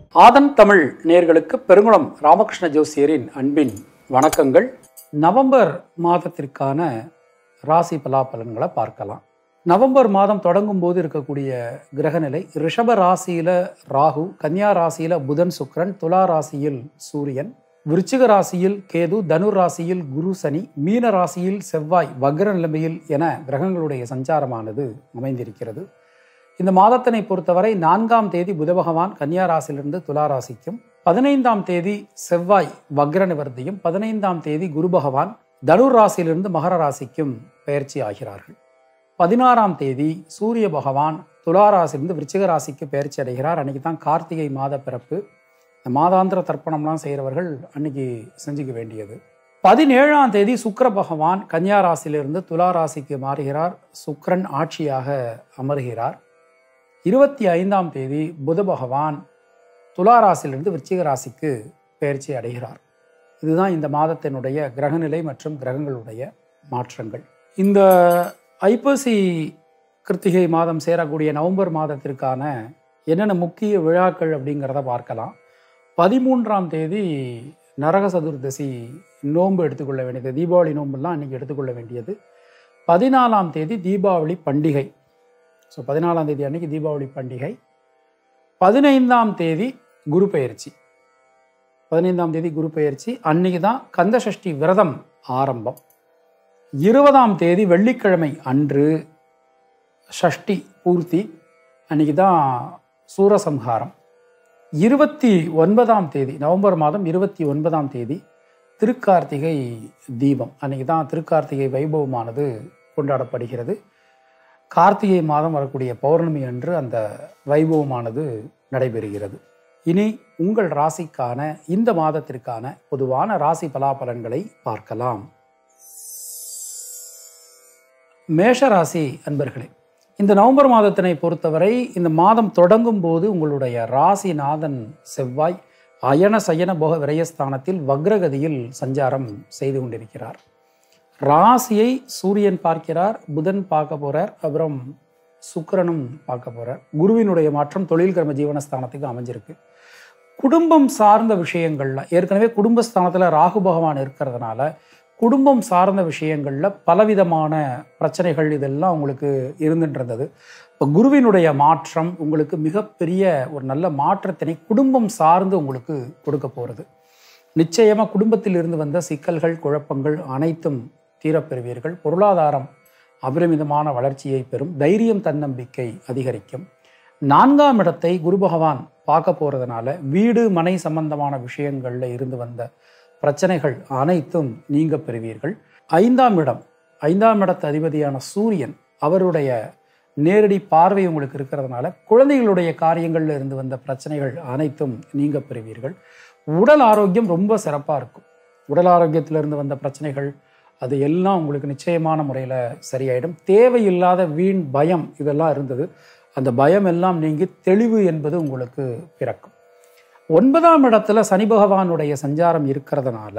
ஆதன் தமிழ் நேர்களுக்கு பெருங்குளம் ராமகிருஷ்ண ஜோசியரின் அன்பின் வணக்கங்கள் நவம்பர் மாதத்திற்கான ராசி பலாபலன்களை பார்க்கலாம் நவம்பர் மாதம் தொடங்கும் போது இருக்கக்கூடிய கிரகநிலை ரிஷப ராசியில ராகு கன்னியா ராசியில புதன் சுக்கிரன் துலா ராசியில் சூரியன் விருச்சிக ராசியில் கேது தனுர் ராசியில் குரு சனி மீன ராசியில் செவ்வாய் வக்ர நிலைமையில் என கிரகங்களுடைய சஞ்சாரமானது அமைந்திருக்கிறது இந்த மாதத்தினை பொறுத்தவரை நான்காம் தேதி புத பகவான் கன்னியா ராசியிலிருந்து துலா ராசிக்கும் பதினைந்தாம் தேதி செவ்வாய் வக்ர நிவர்த்தியும் பதினைந்தாம் தேதி குரு பகவான் தனுர் ராசியிலிருந்து மகர ராசிக்கும் பயிற்சி ஆகிறார்கள் பதினாறாம் தேதி சூரிய பகவான் துலா ராசியிலிருந்து விருச்சிக ராசிக்கு பயிற்சி அடைகிறார் அன்னைக்கு தான் கார்த்திகை மாத பிறப்பு இந்த மாதாந்திர தர்ப்பணம்லாம் செய்கிறவர்கள் அன்னைக்கு செஞ்சுக்க வேண்டியது பதினேழாம் தேதி சுக்கிர பகவான் கன்னியா ராசியிலிருந்து துலா ராசிக்கு மாறுகிறார் சுக்கிரன் ஆட்சியாக அமர்கிறார் இருபத்தி ஐந்தாம் தேதி புத பகவான் துலா ராசியிலிருந்து விருச்சிக ராசிக்கு பயிற்சி அடைகிறார் இதுதான் இந்த மாதத்தினுடைய கிரகநிலை மற்றும் கிரகங்களுடைய மாற்றங்கள் இந்த ஐப்பசி கிருத்திகை மாதம் சேரக்கூடிய நவம்பர் மாதத்திற்கான என்னென்ன முக்கிய விழாக்கள் அப்படிங்கிறத பார்க்கலாம் பதிமூன்றாம் தேதி நரக சதுர்தசி நோன்பு எடுத்துக்கொள்ள வேண்டியது தீபாவளி நோன்புலாம் அன்றைக்கி எடுத்துக்கொள்ள வேண்டியது பதினாலாம் தேதி தீபாவளி பண்டிகை ஸோ பதினாலாம் தேதி அன்னைக்கு தீபாவளி பண்டிகை பதினைந்தாம் தேதி குரு பெயர்ச்சி பதினைந்தாம் தேதி குரு பெயர்ச்சி அன்னைக்கு தான் கந்த சஷ்டி விரதம் ஆரம்பம் இருபதாம் தேதி வெள்ளிக்கிழமை அன்று ஷஷ்டி பூர்த்தி அன்னைக்கு தான் சூரசம்ஹாரம் இருபத்தி ஒன்பதாம் தேதி நவம்பர் மாதம் இருபத்தி ஒன்பதாம் தேதி திருக்கார்த்திகை தீபம் அன்னைக்கு தான் திருக்கார்த்திகை வைபவமானது கொண்டாடப்படுகிறது கார்த்திகை மாதம் வரக்கூடிய பௌர்ணமி அன்று அந்த வைபவமானது நடைபெறுகிறது இனி உங்கள் ராசிக்கான இந்த மாதத்திற்கான பொதுவான ராசி பலாபலன்களை பார்க்கலாம் மேஷ ராசி அன்பர்களே இந்த நவம்பர் மாதத்தினை பொறுத்தவரை இந்த மாதம் தொடங்கும் போது உங்களுடைய ராசிநாதன் செவ்வாய் அயன சயன போக விரயஸ்தானத்தில் வக்ரகதியில் சஞ்சாரம் செய்து கொண்டிருக்கிறார் ராசியை சூரியன் பார்க்கிறார் புதன் பார்க்க போறார் அப்புறம் சுக்கிரனும் பார்க்க போறார் குருவினுடைய மாற்றம் தொழில் கர்ம ஜீவனஸ்தானத்துக்கு அமைஞ்சிருக்கு குடும்பம் சார்ந்த விஷயங்கள்ல ஏற்கனவே குடும்பஸ்தானத்துல ராகு பகவான் இருக்கிறதுனால குடும்பம் சார்ந்த விஷயங்கள்ல பலவிதமான பிரச்சனைகள் இதெல்லாம் உங்களுக்கு இருந்துட்டு இருந்தது இப்போ குருவினுடைய மாற்றம் உங்களுக்கு மிகப்பெரிய ஒரு நல்ல மாற்றத்தினை குடும்பம் சார்ந்து உங்களுக்கு கொடுக்க போகிறது நிச்சயமா குடும்பத்தில் இருந்து வந்த சிக்கல்கள் குழப்பங்கள் அனைத்தும் தீரப்பெறுவீர்கள் பொருளாதாரம் அபரிமிதமான வளர்ச்சியை பெறும் தைரியம் தன்னம்பிக்கை அதிகரிக்கும் நான்காம் இடத்தை குரு பகவான் பார்க்க போறதுனால வீடு மனை சம்பந்தமான விஷயங்கள்ல இருந்து வந்த பிரச்சனைகள் அனைத்தும் நீங்க பெறுவீர்கள் ஐந்தாம் இடம் ஐந்தாம் இடத்து அதிபதியான சூரியன் அவருடைய நேரடி பார்வை உங்களுக்கு இருக்கிறதுனால குழந்தைகளுடைய காரியங்கள்ல இருந்து வந்த பிரச்சனைகள் அனைத்தும் நீங்க பெறுவீர்கள் உடல் ஆரோக்கியம் ரொம்ப சிறப்பாக இருக்கும் உடல் ஆரோக்கியத்திலிருந்து வந்த பிரச்சனைகள் அது எல்லாம் உங்களுக்கு நிச்சயமான முறையில் சரியாயிடும் தேவையில்லாத வீண் பயம் இதெல்லாம் இருந்தது அந்த பயம் எல்லாம் நீங்கி தெளிவு என்பது உங்களுக்கு பிறக்கும் ஒன்பதாம் இடத்துல சனி பகவானுடைய சஞ்சாரம் இருக்கிறதுனால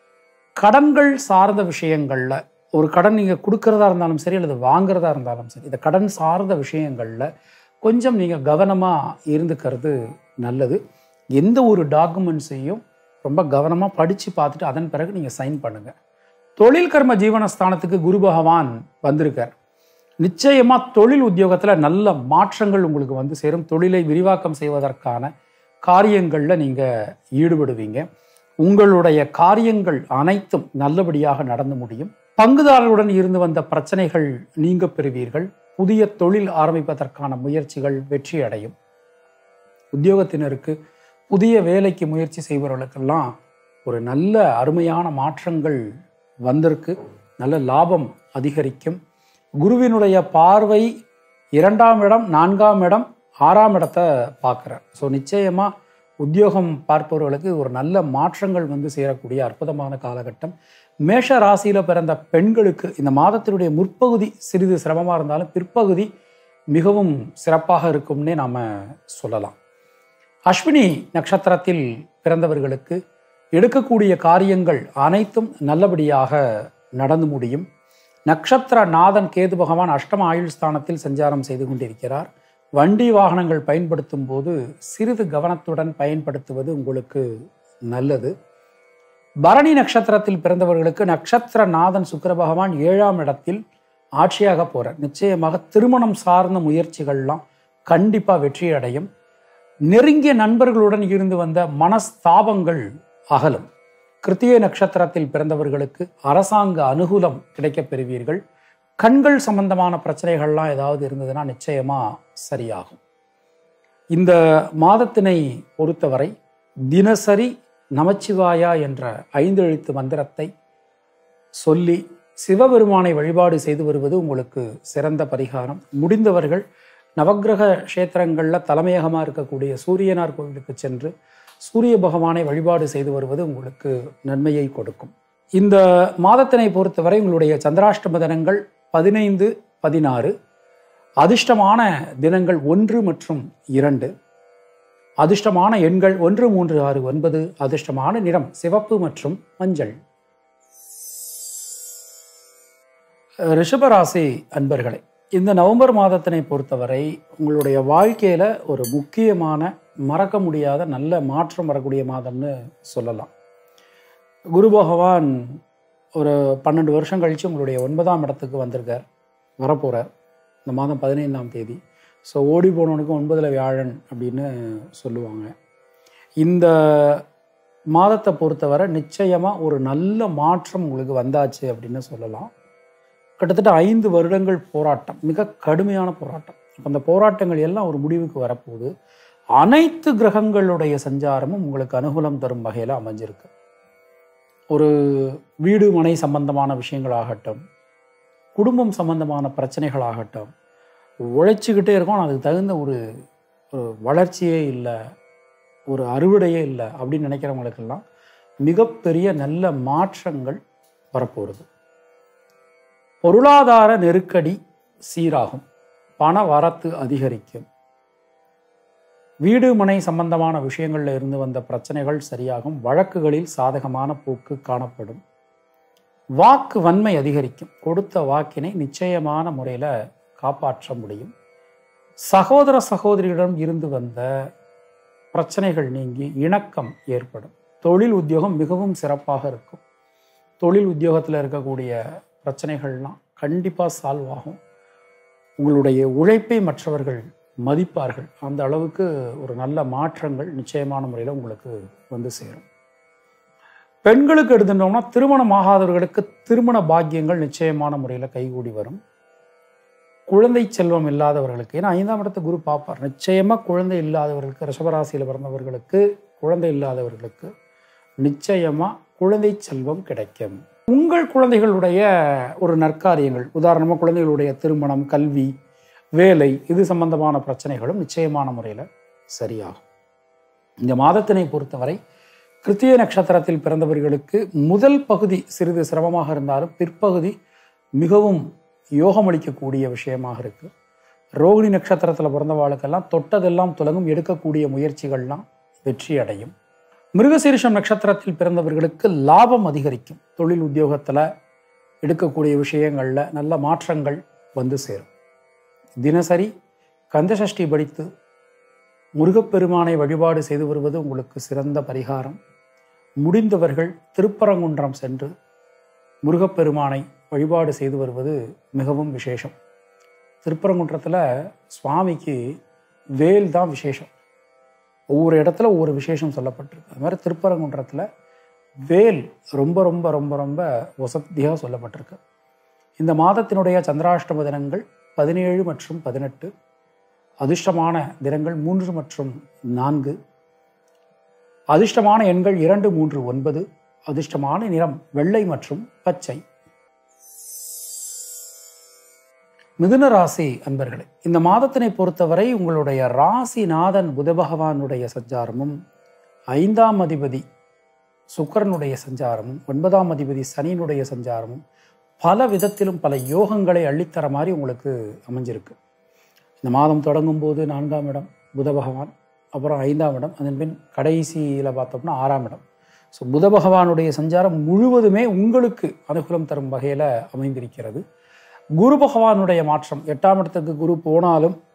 கடன்கள் சார்ந்த விஷயங்கள்ல ஒரு கடன் நீங்கள் கொடுக்கறதா இருந்தாலும் சரி அல்லது வாங்குறதா இருந்தாலும் சரி இந்த கடன் சார்ந்த விஷயங்கள்ல கொஞ்சம் நீங்கள் கவனமாக இருந்துக்கிறது நல்லது எந்த ஒரு டாக்குமெண்ட்ஸையும் ரொம்ப கவனமாக படித்து பார்த்துட்டு அதன் பிறகு நீங்கள் சைன் பண்ணுங்க தொழில் கர்ம ஜீவனஸ்தானத்துக்கு குரு பகவான் வந்திருக்கார் நிச்சயமா தொழில் உத்தியோகத்துல நல்ல மாற்றங்கள் உங்களுக்கு வந்து சேரும் தொழிலை விரிவாக்கம் செய்வதற்கான காரியங்கள்ல நீங்க ஈடுபடுவீங்க உங்களுடைய காரியங்கள் அனைத்தும் நல்லபடியாக நடந்து முடியும் பங்குதாரர்களுடன் இருந்து வந்த பிரச்சனைகள் நீங்க பெறுவீர்கள் புதிய தொழில் ஆரம்பிப்பதற்கான முயற்சிகள் வெற்றி அடையும் உத்தியோகத்தினருக்கு புதிய வேலைக்கு முயற்சி செய்பவர்களுக்கெல்லாம் ஒரு நல்ல அருமையான மாற்றங்கள் வந்திருக்கு நல்ல லாபம் அதிகரிக்கும் குருவினுடைய பார்வை இரண்டாம் இடம் நான்காம் இடம் ஆறாம் இடத்தை பார்க்குறார் ஸோ நிச்சயமாக உத்தியோகம் பார்ப்பவர்களுக்கு ஒரு நல்ல மாற்றங்கள் வந்து சேரக்கூடிய அற்புதமான காலகட்டம் மேஷ ராசியில் பிறந்த பெண்களுக்கு இந்த மாதத்தினுடைய முற்பகுதி சிறிது சிரமமாக இருந்தாலும் பிற்பகுதி மிகவும் சிறப்பாக இருக்கும்னே நாம் சொல்லலாம் அஸ்வினி நட்சத்திரத்தில் பிறந்தவர்களுக்கு எடுக்கக்கூடிய காரியங்கள் அனைத்தும் நல்லபடியாக நடந்து முடியும் நட்சத்திர நாதன் கேது பகவான் அஷ்டம ஆயுள் ஸ்தானத்தில் சஞ்சாரம் செய்து கொண்டிருக்கிறார் வண்டி வாகனங்கள் பயன்படுத்தும் போது சிறிது கவனத்துடன் பயன்படுத்துவது உங்களுக்கு நல்லது பரணி நட்சத்திரத்தில் பிறந்தவர்களுக்கு நட்சத்திர நாதன் சுக்கிர பகவான் ஏழாம் இடத்தில் ஆட்சியாக போறார் நிச்சயமாக திருமணம் சார்ந்த முயற்சிகள்லாம் கண்டிப்பா வெற்றி அடையும் நெருங்கிய நண்பர்களுடன் இருந்து வந்த மனஸ்தாபங்கள் அகலும் கிருத்திய நட்சத்திரத்தில் பிறந்தவர்களுக்கு அரசாங்க அனுகூலம் கிடைக்கப் பெறுவீர்கள் கண்கள் சம்பந்தமான பிரச்சனைகள்லாம் ஏதாவது இருந்ததுன்னா நிச்சயமா சரியாகும் இந்த மாதத்தினை பொறுத்தவரை தினசரி நமச்சிவாயா என்ற ஐந்து எழுத்து மந்திரத்தை சொல்லி சிவபெருமானை வழிபாடு செய்து வருவது உங்களுக்கு சிறந்த பரிகாரம் முடிந்தவர்கள் நவக்கிரக கஷேத்திரங்களில் தலைமையகமாக இருக்கக்கூடிய சூரியனார் கோவிலுக்கு சென்று சூரிய பகவானை வழிபாடு செய்து வருவது உங்களுக்கு நன்மையை கொடுக்கும் இந்த மாதத்தினை பொறுத்தவரை உங்களுடைய சந்திராஷ்டம தினங்கள் பதினைந்து பதினாறு அதிர்ஷ்டமான தினங்கள் ஒன்று மற்றும் இரண்டு அதிர்ஷ்டமான எண்கள் ஒன்று மூன்று ஆறு ஒன்பது அதிர்ஷ்டமான நிறம் சிவப்பு மற்றும் மஞ்சள் ரிஷபராசி அன்பர்களே இந்த நவம்பர் மாதத்தினை பொறுத்தவரை உங்களுடைய வாழ்க்கையில ஒரு முக்கியமான மறக்க முடியாத நல்ல மாற்றம் வரக்கூடிய மாதம்னு சொல்லலாம் குரு பகவான் ஒரு பன்னெண்டு வருஷம் கழித்து உங்களுடைய ஒன்பதாம் இடத்துக்கு வந்திருக்கார் வரப்போகிறார் இந்த மாதம் பதினைந்தாம் தேதி ஸோ ஓடி போனவனுக்கு ஒன்பதில் வியாழன் அப்படின்னு சொல்லுவாங்க இந்த மாதத்தை பொறுத்தவரை நிச்சயமாக ஒரு நல்ல மாற்றம் உங்களுக்கு வந்தாச்சு அப்படின்னு சொல்லலாம் கிட்டத்தட்ட ஐந்து வருடங்கள் போராட்டம் மிக கடுமையான போராட்டம் அப்போ அந்த போராட்டங்கள் எல்லாம் ஒரு முடிவுக்கு வரப்போகுது அனைத்து கிரகங்களுடைய சஞ்சாரமும் உங்களுக்கு அனுகூலம் தரும் வகையில் அமைஞ்சிருக்கு ஒரு வீடு மனை சம்பந்தமான விஷயங்களாகட்டும் குடும்பம் சம்பந்தமான பிரச்சனைகளாகட்டும் உழைச்சிக்கிட்டே இருக்கோம் அதுக்கு தகுந்த ஒரு ஒரு வளர்ச்சியே இல்லை ஒரு அறுவடையே இல்லை அப்படின்னு நினைக்கிறவங்களுக்கெல்லாம் மிகப்பெரிய நல்ல மாற்றங்கள் வரப்போகிறது பொருளாதார நெருக்கடி சீராகும் பண வரத்து அதிகரிக்கும் வீடு மனை சம்பந்தமான விஷயங்களில் இருந்து வந்த பிரச்சனைகள் சரியாகும் வழக்குகளில் சாதகமான போக்கு காணப்படும் வாக்கு வன்மை அதிகரிக்கும் கொடுத்த வாக்கினை நிச்சயமான முறையில் காப்பாற்ற முடியும் சகோதர சகோதரியிடம் இருந்து வந்த பிரச்சனைகள் நீங்கி இணக்கம் ஏற்படும் தொழில் உத்தியோகம் மிகவும் சிறப்பாக இருக்கும் தொழில் உத்தியோகத்தில் இருக்கக்கூடிய பிரச்சனைகள்லாம் கண்டிப்பாக சால்வ் ஆகும் உங்களுடைய உழைப்பை மற்றவர்கள் மதிப்பார்கள் அந்த அளவுக்கு ஒரு நல்ல மாற்றங்கள் நிச்சயமான முறையில் உங்களுக்கு வந்து சேரும் பெண்களுக்கு எடுத்துட்டோம்னா திருமணம் ஆகாதவர்களுக்கு திருமண பாக்கியங்கள் நிச்சயமான முறையில் கைகூடி வரும் குழந்தை செல்வம் இல்லாதவர்களுக்கு ஏன்னா ஐந்தாம் இடத்தை குரு பார்ப்பார் நிச்சயமாக குழந்தை இல்லாதவர்களுக்கு ரிஷபராசியில் பிறந்தவர்களுக்கு குழந்தை இல்லாதவர்களுக்கு நிச்சயமாக குழந்தை செல்வம் கிடைக்கும் உங்கள் குழந்தைகளுடைய ஒரு நற்காரியங்கள் உதாரணமாக குழந்தைகளுடைய திருமணம் கல்வி வேலை இது சம்பந்தமான பிரச்சனைகளும் நிச்சயமான முறையில் சரியாகும் இந்த மாதத்தினை பொறுத்தவரை கிருத்திய நட்சத்திரத்தில் பிறந்தவர்களுக்கு முதல் பகுதி சிறிது சிரமமாக இருந்தாலும் பிற்பகுதி மிகவும் யோகமளிக்கக்கூடிய விஷயமாக இருக்கு ரோகிணி நட்சத்திரத்தில் பிறந்தவாளுக்கெல்லாம் தொட்டதெல்லாம் துலங்கும் எடுக்கக்கூடிய முயற்சிகள்லாம் வெற்றி அடையும் மிருகசீரிஷம் நட்சத்திரத்தில் பிறந்தவர்களுக்கு லாபம் அதிகரிக்கும் தொழில் உத்தியோகத்தில் எடுக்கக்கூடிய விஷயங்களில் நல்ல மாற்றங்கள் வந்து சேரும் தினசரி கந்தசஷ்டி படித்து முருகப்பெருமானை வழிபாடு செய்து வருவது உங்களுக்கு சிறந்த பரிகாரம் முடிந்தவர்கள் திருப்பரங்குன்றம் சென்று முருகப்பெருமானை வழிபாடு செய்து வருவது மிகவும் விசேஷம் திருப்பரங்குன்றத்தில் சுவாமிக்கு வேல் தான் விசேஷம் ஒவ்வொரு இடத்துல ஒவ்வொரு விசேஷம் சொல்லப்பட்டிருக்கு அது மாதிரி திருப்பரங்குன்றத்தில் வேல் ரொம்ப ரொம்ப ரொம்ப ரொம்ப வசதியாக சொல்லப்பட்டிருக்கு இந்த மாதத்தினுடைய சந்திராஷ்டம தினங்கள் பதினேழு மற்றும் பதினெட்டு அதிர்ஷ்டமான தினங்கள் மூன்று மற்றும் நான்கு அதிர்ஷ்டமான எண்கள் இரண்டு மூன்று ஒன்பது அதிர்ஷ்டமான நிறம் வெள்ளை மற்றும் பச்சை மிதுன ராசி அன்பர்களே இந்த மாதத்தினை பொறுத்தவரை உங்களுடைய ராசிநாதன் புத பகவானுடைய சஞ்சாரமும் ஐந்தாம் அதிபதி சுக்கரனுடைய சஞ்சாரமும் ஒன்பதாம் அதிபதி சனியினுடைய சஞ்சாரமும் பல விதத்திலும் பல யோகங்களை அள்ளித்தர மாதிரி உங்களுக்கு அமைஞ்சிருக்கு இந்த மாதம் தொடங்கும் போது நான்காம் இடம் புத பகவான் அப்புறம் ஐந்தாம் இடம் அதன் பின் கடைசியில் பார்த்தோம்னா ஆறாம் இடம் ஸோ புத பகவானுடைய சஞ்சாரம் முழுவதுமே உங்களுக்கு அனுகூலம் தரும் வகையில் அமைந்திருக்கிறது குரு பகவானுடைய மாற்றம் எட்டாம் இடத்துக்கு குரு போனாலும்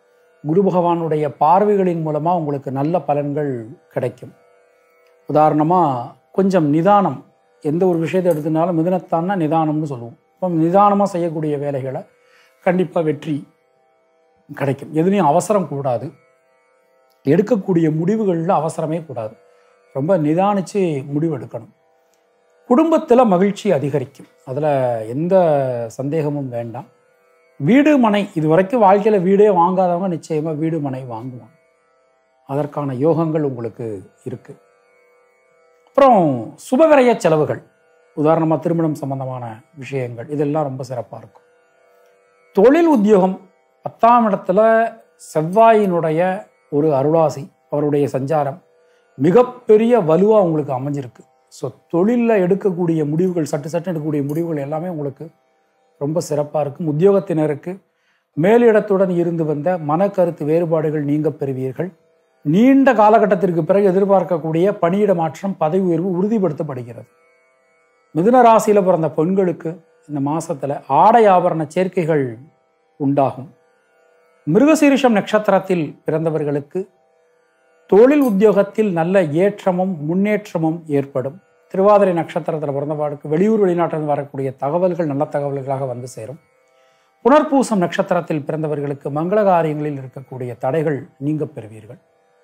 குரு பகவானுடைய பார்வைகளின் மூலமாக உங்களுக்கு நல்ல பலன்கள் கிடைக்கும் உதாரணமாக கொஞ்சம் நிதானம் எந்த ஒரு விஷயத்தை எடுத்துனாலும் மிதனத்தான்னா நிதானம்னு சொல்லுவோம் இப்போ நிதானமாக செய்யக்கூடிய வேலைகளை கண்டிப்பாக வெற்றி கிடைக்கும் எதுலேயும் அவசரம் கூடாது எடுக்கக்கூடிய முடிவுகளில் அவசரமே கூடாது ரொம்ப நிதானித்து முடிவு எடுக்கணும் குடும்பத்தில் மகிழ்ச்சி அதிகரிக்கும் அதில் எந்த சந்தேகமும் வேண்டாம் வீடு மனை இது வரைக்கும் வாழ்க்கையில் வீடே வாங்காதவங்க நிச்சயமாக வீடு மனை வாங்குவாங்க அதற்கான யோகங்கள் உங்களுக்கு இருக்குது அப்புறம் சுபவிரய செலவுகள் உதாரணமாக திருமணம் சம்பந்தமான விஷயங்கள் இதெல்லாம் ரொம்ப சிறப்பாக இருக்கும் தொழில் உத்தியோகம் பத்தாம் இடத்துல செவ்வாயினுடைய ஒரு அருளாசி அவருடைய சஞ்சாரம் மிகப்பெரிய வலுவாக உங்களுக்கு அமைஞ்சிருக்கு ஸோ தொழிலில் எடுக்கக்கூடிய முடிவுகள் சட்டு சட்டு எடுக்கக்கூடிய முடிவுகள் எல்லாமே உங்களுக்கு ரொம்ப சிறப்பாக இருக்கும் உத்தியோகத்தினருக்கு மேலிடத்துடன் இருந்து வந்த மனக்கருத்து வேறுபாடுகள் நீங்க பெறுவீர்கள் நீண்ட காலகட்டத்திற்கு பிறகு எதிர்பார்க்கக்கூடிய பணியிட மாற்றம் பதவி உயர்வு உறுதிப்படுத்தப்படுகிறது மிதுன ராசியில் பிறந்த பெண்களுக்கு இந்த மாசத்துல ஆடை ஆபரண சேர்க்கைகள் உண்டாகும் மிருகசீரிஷம் நட்சத்திரத்தில் பிறந்தவர்களுக்கு தொழில் உத்தியோகத்தில் நல்ல ஏற்றமும் முன்னேற்றமும் ஏற்படும் திருவாதிரை நட்சத்திரத்தில் பிறந்தவாளுக்கு வெளியூர் வெளிநாட்டிலிருந்து வரக்கூடிய தகவல்கள் நல்ல தகவல்களாக வந்து சேரும் புனர்பூசம் நட்சத்திரத்தில் பிறந்தவர்களுக்கு மங்கள காரியங்களில் இருக்கக்கூடிய தடைகள் நீங்க பெறுவீர்கள்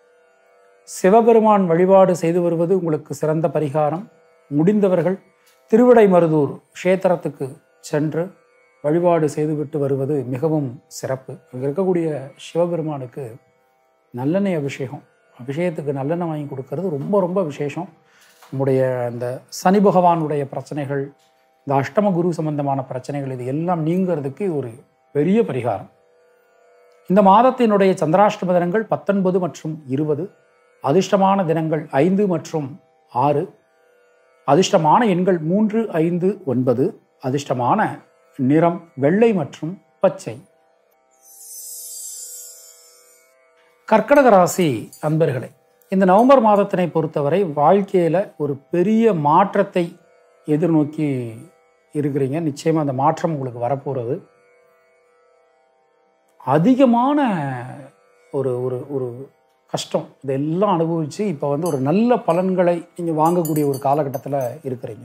சிவபெருமான் வழிபாடு செய்து வருவது உங்களுக்கு சிறந்த பரிகாரம் முடிந்தவர்கள் திருவிடை மருதூர் க்ஷேத்திரத்துக்கு சென்று வழிபாடு செய்துவிட்டு வருவது மிகவும் சிறப்பு அங்கே இருக்கக்கூடிய சிவபெருமானுக்கு நல்லெண்ணெய் அபிஷேகம் அபிஷேகத்துக்கு நல்லெண்ணெய் வாங்கி கொடுக்கறது ரொம்ப ரொம்ப விசேஷம் நம்முடைய இந்த சனி பகவானுடைய பிரச்சனைகள் இந்த அஷ்டம குரு சம்பந்தமான பிரச்சனைகள் இது எல்லாம் நீங்கிறதுக்கு இது ஒரு பெரிய பரிகாரம் இந்த மாதத்தினுடைய சந்திராஷ்டம தினங்கள் பத்தொன்பது மற்றும் இருபது அதிர்ஷ்டமான தினங்கள் ஐந்து மற்றும் ஆறு அதிர்ஷ்டமான எண்கள் மூன்று ஐந்து ஒன்பது அதிர்ஷ்டமான நிறம் வெள்ளை மற்றும் பச்சை கர்க்கடக ராசி அன்பர்களே இந்த நவம்பர் மாதத்தினை பொறுத்தவரை வாழ்க்கையில் ஒரு பெரிய மாற்றத்தை எதிர்நோக்கி இருக்கிறீங்க நிச்சயமாக அந்த மாற்றம் உங்களுக்கு வரப்போகிறது அதிகமான ஒரு ஒரு ஒரு கஷ்டம் இதெல்லாம் அனுபவித்து இப்போ வந்து ஒரு நல்ல பலன்களை நீங்கள் வாங்கக்கூடிய ஒரு காலகட்டத்தில் இருக்கிறீங்க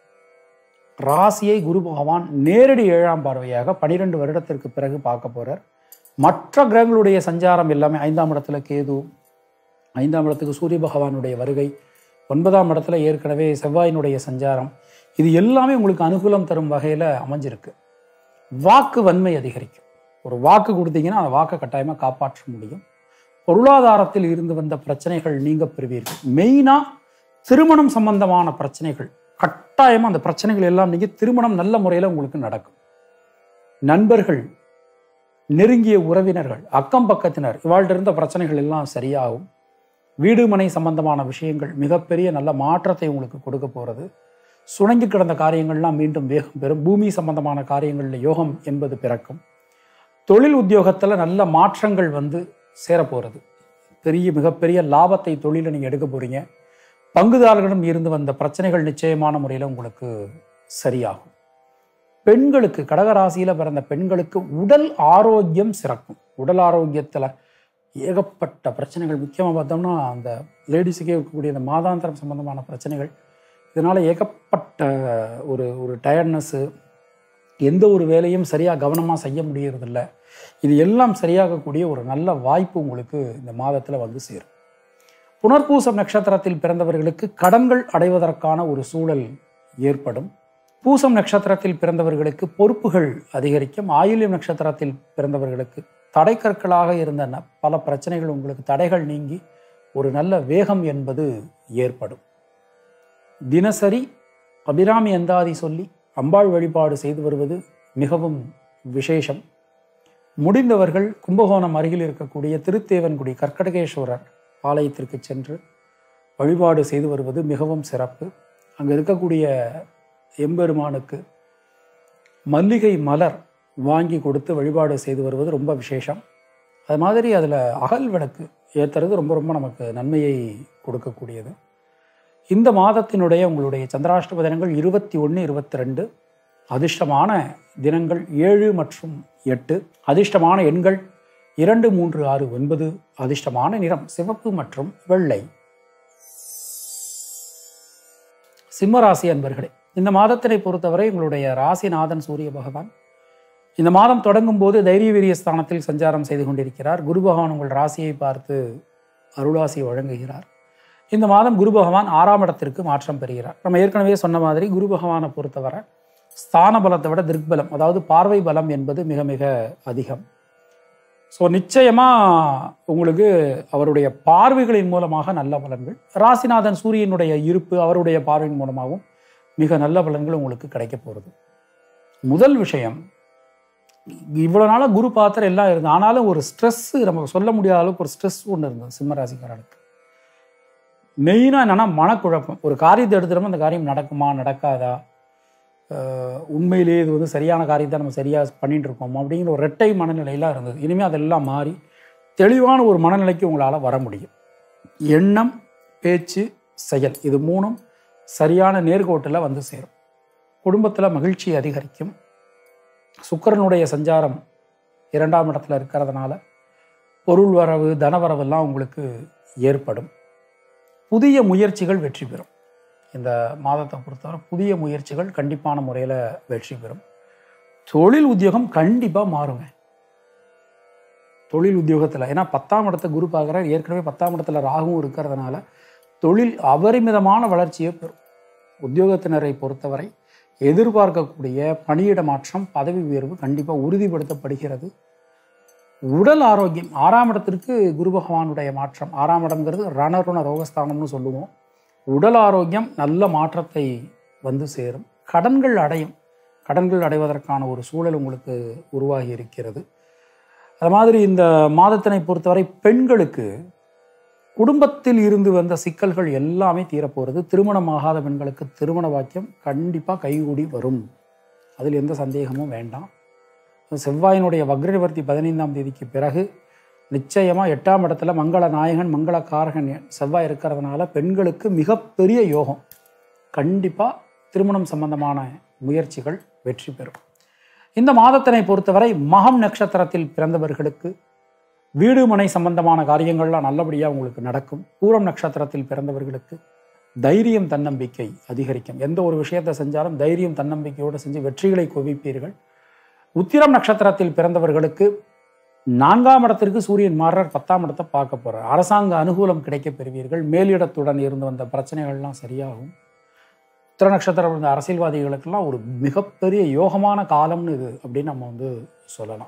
ராசியை குரு பகவான் நேரடி ஏழாம் பார்வையாக பனிரெண்டு வருடத்திற்கு பிறகு பார்க்க போகிறார் மற்ற கிரகங்களுடைய சஞ்சாரம் எல்லாமே ஐந்தாம் இடத்துல கேது ஐந்தாம் இடத்துக்கு சூரிய பகவானுடைய வருகை ஒன்பதாம் இடத்துல ஏற்கனவே செவ்வாயினுடைய சஞ்சாரம் இது எல்லாமே உங்களுக்கு அனுகூலம் தரும் வகையில் அமைஞ்சிருக்கு வாக்கு வன்மை அதிகரிக்கும் ஒரு வாக்கு கொடுத்தீங்கன்னா அந்த வாக்கை கட்டாயமாக காப்பாற்ற முடியும் பொருளாதாரத்தில் இருந்து வந்த பிரச்சனைகள் நீங்க பெறுவீர்கள் மெயினாக திருமணம் சம்பந்தமான பிரச்சனைகள் கட்டாயமாக அந்த பிரச்சனைகள் எல்லாம் நீங்க திருமணம் நல்ல முறையில் உங்களுக்கு நடக்கும் நண்பர்கள் நெருங்கிய உறவினர்கள் அக்கம் பக்கத்தினர் இவாள்கிட்ட இருந்த பிரச்சனைகள் எல்லாம் சரியாகும் வீடு மனை சம்பந்தமான விஷயங்கள் மிகப்பெரிய நல்ல மாற்றத்தை உங்களுக்கு கொடுக்க போகிறது சுணங்கி கிடந்த காரியங்கள்லாம் மீண்டும் வேகம் பெறும் பூமி சம்பந்தமான காரியங்களில் யோகம் என்பது பிறக்கும் தொழில் உத்தியோகத்தில் நல்ல மாற்றங்கள் வந்து சேரப்போகிறது பெரிய மிகப்பெரிய லாபத்தை தொழிலை நீங்கள் எடுக்க போகிறீங்க பங்குதாரர்களிடம் இருந்து வந்த பிரச்சனைகள் நிச்சயமான முறையில் உங்களுக்கு சரியாகும் பெண்களுக்கு கடகராசியில் பிறந்த பெண்களுக்கு உடல் ஆரோக்கியம் சிறக்கும் உடல் ஆரோக்கியத்தில் ஏகப்பட்ட பிரச்சனைகள் முக்கியமாக பார்த்தோம்னா அந்த லேடிஸுக்கே இருக்கக்கூடிய அந்த மாதாந்திரம் சம்பந்தமான பிரச்சனைகள் இதனால் ஏகப்பட்ட ஒரு ஒரு டயர்ட்னஸ்ஸு எந்த ஒரு வேலையும் சரியாக கவனமாக செய்ய முடியறதில்ல இது எல்லாம் சரியாகக்கூடிய ஒரு நல்ல வாய்ப்பு உங்களுக்கு இந்த மாதத்தில் வந்து சேரும் புனர்பூசம் நட்சத்திரத்தில் பிறந்தவர்களுக்கு கடன்கள் அடைவதற்கான ஒரு சூழல் ஏற்படும் பூசம் நட்சத்திரத்தில் பிறந்தவர்களுக்கு பொறுப்புகள் அதிகரிக்கும் ஆயுள்யம் நட்சத்திரத்தில் பிறந்தவர்களுக்கு தடைக்கற்களாக இருந்த ந- பல பிரச்சனைகள் உங்களுக்கு தடைகள் நீங்கி ஒரு நல்ல வேகம் என்பது ஏற்படும் தினசரி அபிராமி அந்தாதி சொல்லி அம்பாள் வழிபாடு செய்து வருவது மிகவும் விசேஷம் முடிந்தவர்கள் கும்பகோணம் அருகில் இருக்கக்கூடிய திருத்தேவன்குடி கர்க்கடகேஸ்வரர் ஆலயத்திற்கு சென்று வழிபாடு செய்து வருவது மிகவும் சிறப்பு அங்கே இருக்கக்கூடிய எம்பெருமானுக்கு மல்லிகை மலர் வாங்கி கொடுத்து வழிபாடு செய்து வருவது ரொம்ப விசேஷம் அது மாதிரி அதில் அகல் விளக்கு ஏற்றுறது ரொம்ப ரொம்ப நமக்கு நன்மையை கொடுக்கக்கூடியது இந்த மாதத்தினுடைய உங்களுடைய சந்திராஷ்டம தினங்கள் இருபத்தி ஒன்று இருபத்தி ரெண்டு அதிர்ஷ்டமான தினங்கள் ஏழு மற்றும் எட்டு அதிர்ஷ்டமான எண்கள் இரண்டு மூன்று ஆறு ஒன்பது அதிர்ஷ்டமான நிறம் சிவப்பு மற்றும் வெள்ளை சிம்ம ராசி அன்பர்களே இந்த மாதத்தினை பொறுத்தவரை உங்களுடைய ராசிநாதன் சூரிய பகவான் இந்த மாதம் தொடங்கும் போது தைரிய வீரிய ஸ்தானத்தில் சஞ்சாரம் செய்து கொண்டிருக்கிறார் குரு பகவான் உங்கள் ராசியை பார்த்து அருளாசி வழங்குகிறார் இந்த மாதம் குரு பகவான் ஆறாம் இடத்திற்கு மாற்றம் பெறுகிறார் நம்ம ஏற்கனவே சொன்ன மாதிரி குரு பகவானை பொறுத்தவரை ஸ்தான பலத்தை விட திருக்பலம் அதாவது பார்வை பலம் என்பது மிக மிக அதிகம் ஸோ நிச்சயமாக உங்களுக்கு அவருடைய பார்வைகளின் மூலமாக நல்ல பலன்கள் ராசிநாதன் சூரியனுடைய இருப்பு அவருடைய பார்வையின் மூலமாகவும் மிக நல்ல பலன்கள் உங்களுக்கு கிடைக்க போகிறது முதல் விஷயம் இவ்வளோ நாளாக குரு பாத்திரம் எல்லாம் இருந்தது ஆனாலும் ஒரு ஸ்ட்ரெஸ் நம்ம சொல்ல முடியாத அளவுக்கு ஒரு ஸ்ட்ரெஸ் ஒன்று இருந்தது சிம்மராசிக்காரனுக்கு மெயினாக என்னென்னா மனக்குழப்பம் ஒரு காரியத்தை எடுத்துட்டோம் அந்த காரியம் நடக்குமா நடக்காதா அஹ் உண்மையிலேயே இது வந்து சரியான காரியத்தை நம்ம சரியாக பண்ணிட்டு இருக்கோம் அப்படிங்கிற ஒரு ரெட்டை மனநிலையெல்லாம் இருந்தது இனிமேல் அதெல்லாம் மாறி தெளிவான ஒரு மனநிலைக்கு உங்களால் வர முடியும் எண்ணம் பேச்சு செயல் இது மூணும் சரியான நேர்கோட்டில் வந்து சேரும் குடும்பத்தில் மகிழ்ச்சி அதிகரிக்கும் சுக்கிரனுடைய சஞ்சாரம் இரண்டாம் இடத்துல இருக்கிறதுனால பொருள் வரவு தனவரவெல்லாம் உங்களுக்கு ஏற்படும் புதிய முயற்சிகள் வெற்றி பெறும் இந்த மாதத்தை பொறுத்தவரை புதிய முயற்சிகள் கண்டிப்பான முறையில் வெற்றி பெறும் தொழில் உத்தியோகம் கண்டிப்பாக மாறுங்க தொழில் உத்தியோகத்தில் ஏன்னா பத்தாம் இடத்த குரு பார்க்குறார் ஏற்கனவே பத்தாம் இடத்துல ராகுவும் இருக்கிறதுனால தொழில் அபரிமிதமான வளர்ச்சியை பெறும் உத்தியோகத்தினரை பொறுத்தவரை எதிர்பார்க்கக்கூடிய பணியிட மாற்றம் பதவி உயர்வு கண்டிப்பாக உறுதிப்படுத்தப்படுகிறது உடல் ஆரோக்கியம் ஆறாம் இடத்திற்கு குரு பகவானுடைய மாற்றம் ஆறாம் இடம்ங்கிறது ரணருண ரோகஸ்தானம்னு சொல்லுவோம் உடல் ஆரோக்கியம் நல்ல மாற்றத்தை வந்து சேரும் கடன்கள் அடையும் கடன்கள் அடைவதற்கான ஒரு சூழல் உங்களுக்கு உருவாகி இருக்கிறது அது மாதிரி இந்த மாதத்தினை பொறுத்தவரை பெண்களுக்கு குடும்பத்தில் இருந்து வந்த சிக்கல்கள் எல்லாமே தீரப்போகிறது திருமணமாகாத பெண்களுக்கு திருமண வாக்கியம் கண்டிப்பாக கைகூடி வரும் அதில் எந்த சந்தேகமும் வேண்டாம் செவ்வாயினுடைய வக்ரவர்த்தி பதினைந்தாம் தேதிக்கு பிறகு நிச்சயமாக எட்டாம் இடத்துல மங்கள நாயகன் மங்கள காரகன் செவ்வாய் இருக்கிறதுனால பெண்களுக்கு மிகப்பெரிய யோகம் கண்டிப்பாக திருமணம் சம்பந்தமான முயற்சிகள் வெற்றி பெறும் இந்த மாதத்தினை பொறுத்தவரை மகம் நட்சத்திரத்தில் பிறந்தவர்களுக்கு வீடு மனை சம்பந்தமான காரியங்கள்லாம் நல்லபடியாக உங்களுக்கு நடக்கும் பூரம் நட்சத்திரத்தில் பிறந்தவர்களுக்கு தைரியம் தன்னம்பிக்கை அதிகரிக்கும் எந்த ஒரு விஷயத்தை செஞ்சாலும் தைரியம் தன்னம்பிக்கையோடு செஞ்சு வெற்றிகளை குவிப்பீர்கள் உத்திரம் நட்சத்திரத்தில் பிறந்தவர்களுக்கு நான்காம் இடத்திற்கு சூரியன் மாறுறார் பத்தாம் இடத்தை பார்க்க போறார் அரசாங்க அனுகூலம் கிடைக்க பெறுவீர்கள் மேலிடத்துடன் இருந்து வந்த பிரச்சனைகள்லாம் சரியாகும் உத்திர நட்சத்திரம் இருந்த அரசியல்வாதிகளுக்கெல்லாம் ஒரு மிகப்பெரிய யோகமான காலம்னு இது அப்படின்னு நம்ம வந்து சொல்லலாம்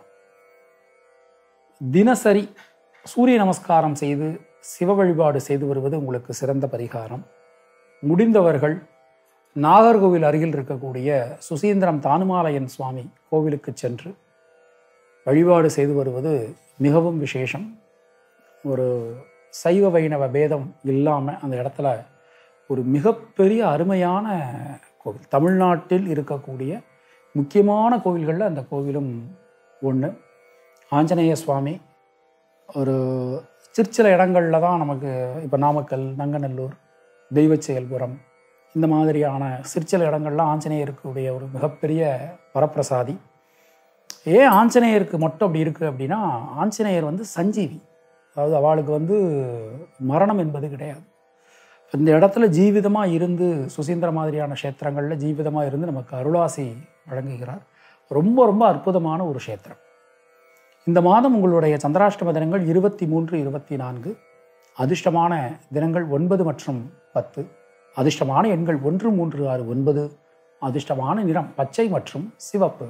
தினசரி சூரிய நமஸ்காரம் செய்து சிவ வழிபாடு செய்து வருவது உங்களுக்கு சிறந்த பரிகாரம் முடிந்தவர்கள் நாகர்கோவில் அருகில் இருக்கக்கூடிய சுசீந்திரம் தானுமாலயன் சுவாமி கோவிலுக்கு சென்று வழிபாடு செய்து வருவது மிகவும் விசேஷம் ஒரு சைவ வைணவ பேதம் இல்லாமல் அந்த இடத்துல ஒரு மிகப்பெரிய அருமையான கோவில் தமிழ்நாட்டில் இருக்கக்கூடிய முக்கியமான கோவில்களில் அந்த கோவிலும் ஒன்று ஆஞ்சநேய சுவாமி ஒரு சிற்சில இடங்களில் தான் நமக்கு இப்போ நாமக்கல் நங்கநல்லூர் தெய்வ செயல்புரம் இந்த மாதிரியான சிற்சில இடங்கள்லாம் ஆஞ்சநேயருக்குடைய ஒரு மிகப்பெரிய வரப்பிரசாதி ஏன் ஆஞ்சநேயருக்கு மட்டும் அப்படி இருக்குது அப்படின்னா ஆஞ்சநேயர் வந்து சஞ்சீவி அதாவது அவளுக்கு வந்து மரணம் என்பது கிடையாது இந்த இடத்துல ஜீவிதமாக இருந்து சுசீந்திர மாதிரியான க்ஷேத்திரங்களில் ஜீவிதமாக இருந்து நமக்கு அருளாசி வழங்குகிறார் ரொம்ப ரொம்ப அற்புதமான ஒரு க்ஷேத்திரம் இந்த மாதம் உங்களுடைய சந்திராஷ்டம தினங்கள் இருபத்தி மூன்று இருபத்தி நான்கு அதிர்ஷ்டமான தினங்கள் ஒன்பது மற்றும் பத்து அதிர்ஷ்டமான எண்கள் ஒன்று மூன்று ஆறு ஒன்பது அதிர்ஷ்டமான நிறம் பச்சை மற்றும் சிவப்பு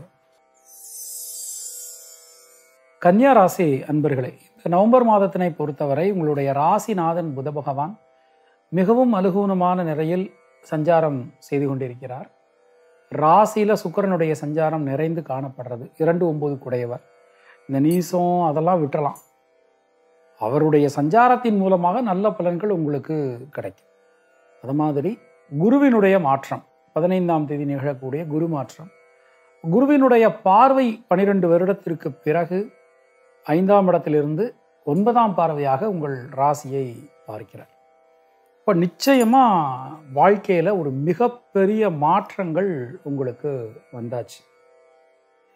கன்னியா ராசி அன்பர்களே இந்த நவம்பர் மாதத்தினை பொறுத்தவரை உங்களுடைய ராசிநாதன் புத பகவான் மிகவும் அலுகூனமான நிலையில் சஞ்சாரம் செய்து கொண்டிருக்கிறார் ராசியில சுக்கிரனுடைய சஞ்சாரம் நிறைந்து காணப்படுறது இரண்டு ஒன்பது குடையவர் இந்த நீசம் அதெல்லாம் விட்டுறலாம் அவருடைய சஞ்சாரத்தின் மூலமாக நல்ல பலன்கள் உங்களுக்கு கிடைக்கும் அது மாதிரி குருவினுடைய மாற்றம் பதினைந்தாம் தேதி நிகழக்கூடிய குரு மாற்றம் குருவினுடைய பார்வை பனிரெண்டு வருடத்திற்கு பிறகு ஐந்தாம் இடத்திலிருந்து ஒன்பதாம் பார்வையாக உங்கள் ராசியை பார்க்கிறார் இப்போ நிச்சயமாக வாழ்க்கையில் ஒரு மிகப்பெரிய மாற்றங்கள் உங்களுக்கு வந்தாச்சு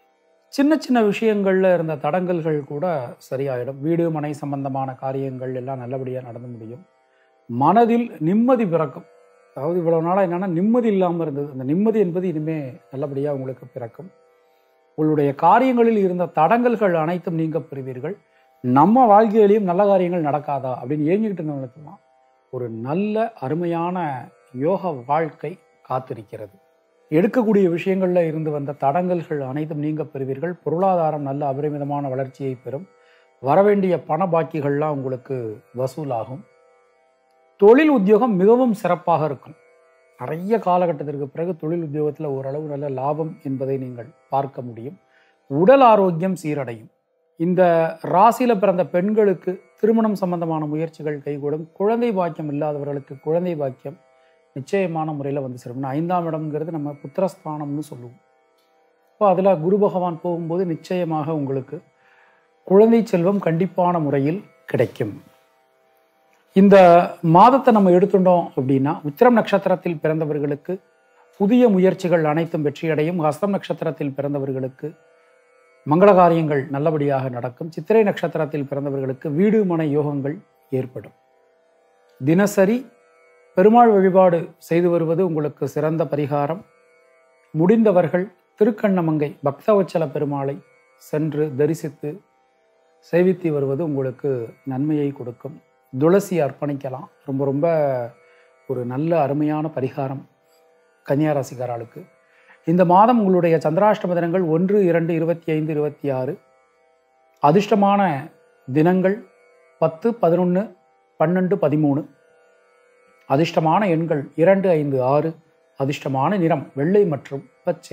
சின்ன சின்ன விஷயங்களில் இருந்த தடங்கல்கள் கூட சரியாயிடும் வீடு மனை சம்பந்தமான காரியங்கள் எல்லாம் நல்லபடியாக நடந்து முடியும் மனதில் நிம்மதி பிறக்கும் அதாவது இவ்வளவு நாளாக என்னன்னா நிம்மதி இல்லாமல் இருந்தது அந்த நிம்மதி என்பது இனிமே நல்லபடியாக உங்களுக்கு பிறக்கும் உங்களுடைய காரியங்களில் இருந்த தடங்கல்கள் அனைத்தும் நீங்க பெறுவீர்கள் நம்ம வாழ்க்கையிலையும் நல்ல காரியங்கள் நடக்காதா அப்படின்னு ஏங்கிக்கிட்டு இருந்தவங்களுக்கெல்லாம் ஒரு நல்ல அருமையான யோக வாழ்க்கை காத்திருக்கிறது எடுக்கக்கூடிய விஷயங்களில் இருந்து வந்த தடங்கல்கள் அனைத்தும் நீங்க பெறுவீர்கள் பொருளாதாரம் நல்ல அபரிமிதமான வளர்ச்சியை பெறும் வரவேண்டிய பண பாக்கிகள்லாம் உங்களுக்கு வசூலாகும் தொழில் உத்தியோகம் மிகவும் சிறப்பாக இருக்கும் நிறைய காலகட்டத்திற்கு பிறகு தொழில் உத்தியோகத்தில் ஓரளவு நல்ல லாபம் என்பதை நீங்கள் பார்க்க முடியும் உடல் ஆரோக்கியம் சீரடையும் இந்த ராசியில பிறந்த பெண்களுக்கு திருமணம் சம்பந்தமான முயற்சிகள் கைகூடும் குழந்தை பாக்கியம் இல்லாதவர்களுக்கு குழந்தை பாக்கியம் நிச்சயமான முறையில் வந்து சேரும் ஐந்தாம் இடம்ங்கிறது நம்ம புத்திரஸ்தானம்னு சொல்லுவோம் இப்போ அதில் குரு பகவான் போகும்போது நிச்சயமாக உங்களுக்கு குழந்தை செல்வம் கண்டிப்பான முறையில் கிடைக்கும் இந்த மாதத்தை நம்ம எடுத்துட்டோம் அப்படின்னா உத்திரம் நட்சத்திரத்தில் பிறந்தவர்களுக்கு புதிய முயற்சிகள் அனைத்தும் வெற்றியடையும் ஹஸ்தம் நட்சத்திரத்தில் பிறந்தவர்களுக்கு மங்கள காரியங்கள் நல்லபடியாக நடக்கும் சித்திரை நட்சத்திரத்தில் பிறந்தவர்களுக்கு வீடு மனை யோகங்கள் ஏற்படும் தினசரி பெருமாள் வழிபாடு செய்து வருவது உங்களுக்கு சிறந்த பரிகாரம் முடிந்தவர்கள் திருக்கண்ணமங்கை பக்தவச்சல பெருமாளை சென்று தரிசித்து சேவித்து வருவது உங்களுக்கு நன்மையை கொடுக்கும் துளசி அர்ப்பணிக்கலாம் ரொம்ப ரொம்ப ஒரு நல்ல அருமையான பரிகாரம் கன்னியாராசிக்காராளுக்கு இந்த மாதம் உங்களுடைய சந்திராஷ்டம தினங்கள் ஒன்று இரண்டு இருபத்தி ஐந்து இருபத்தி ஆறு அதிர்ஷ்டமான தினங்கள் பத்து பதினொன்று பன்னெண்டு பதிமூணு அதிர்ஷ்டமான எண்கள் இரண்டு ஐந்து ஆறு அதிர்ஷ்டமான நிறம் வெள்ளை மற்றும் பச்சை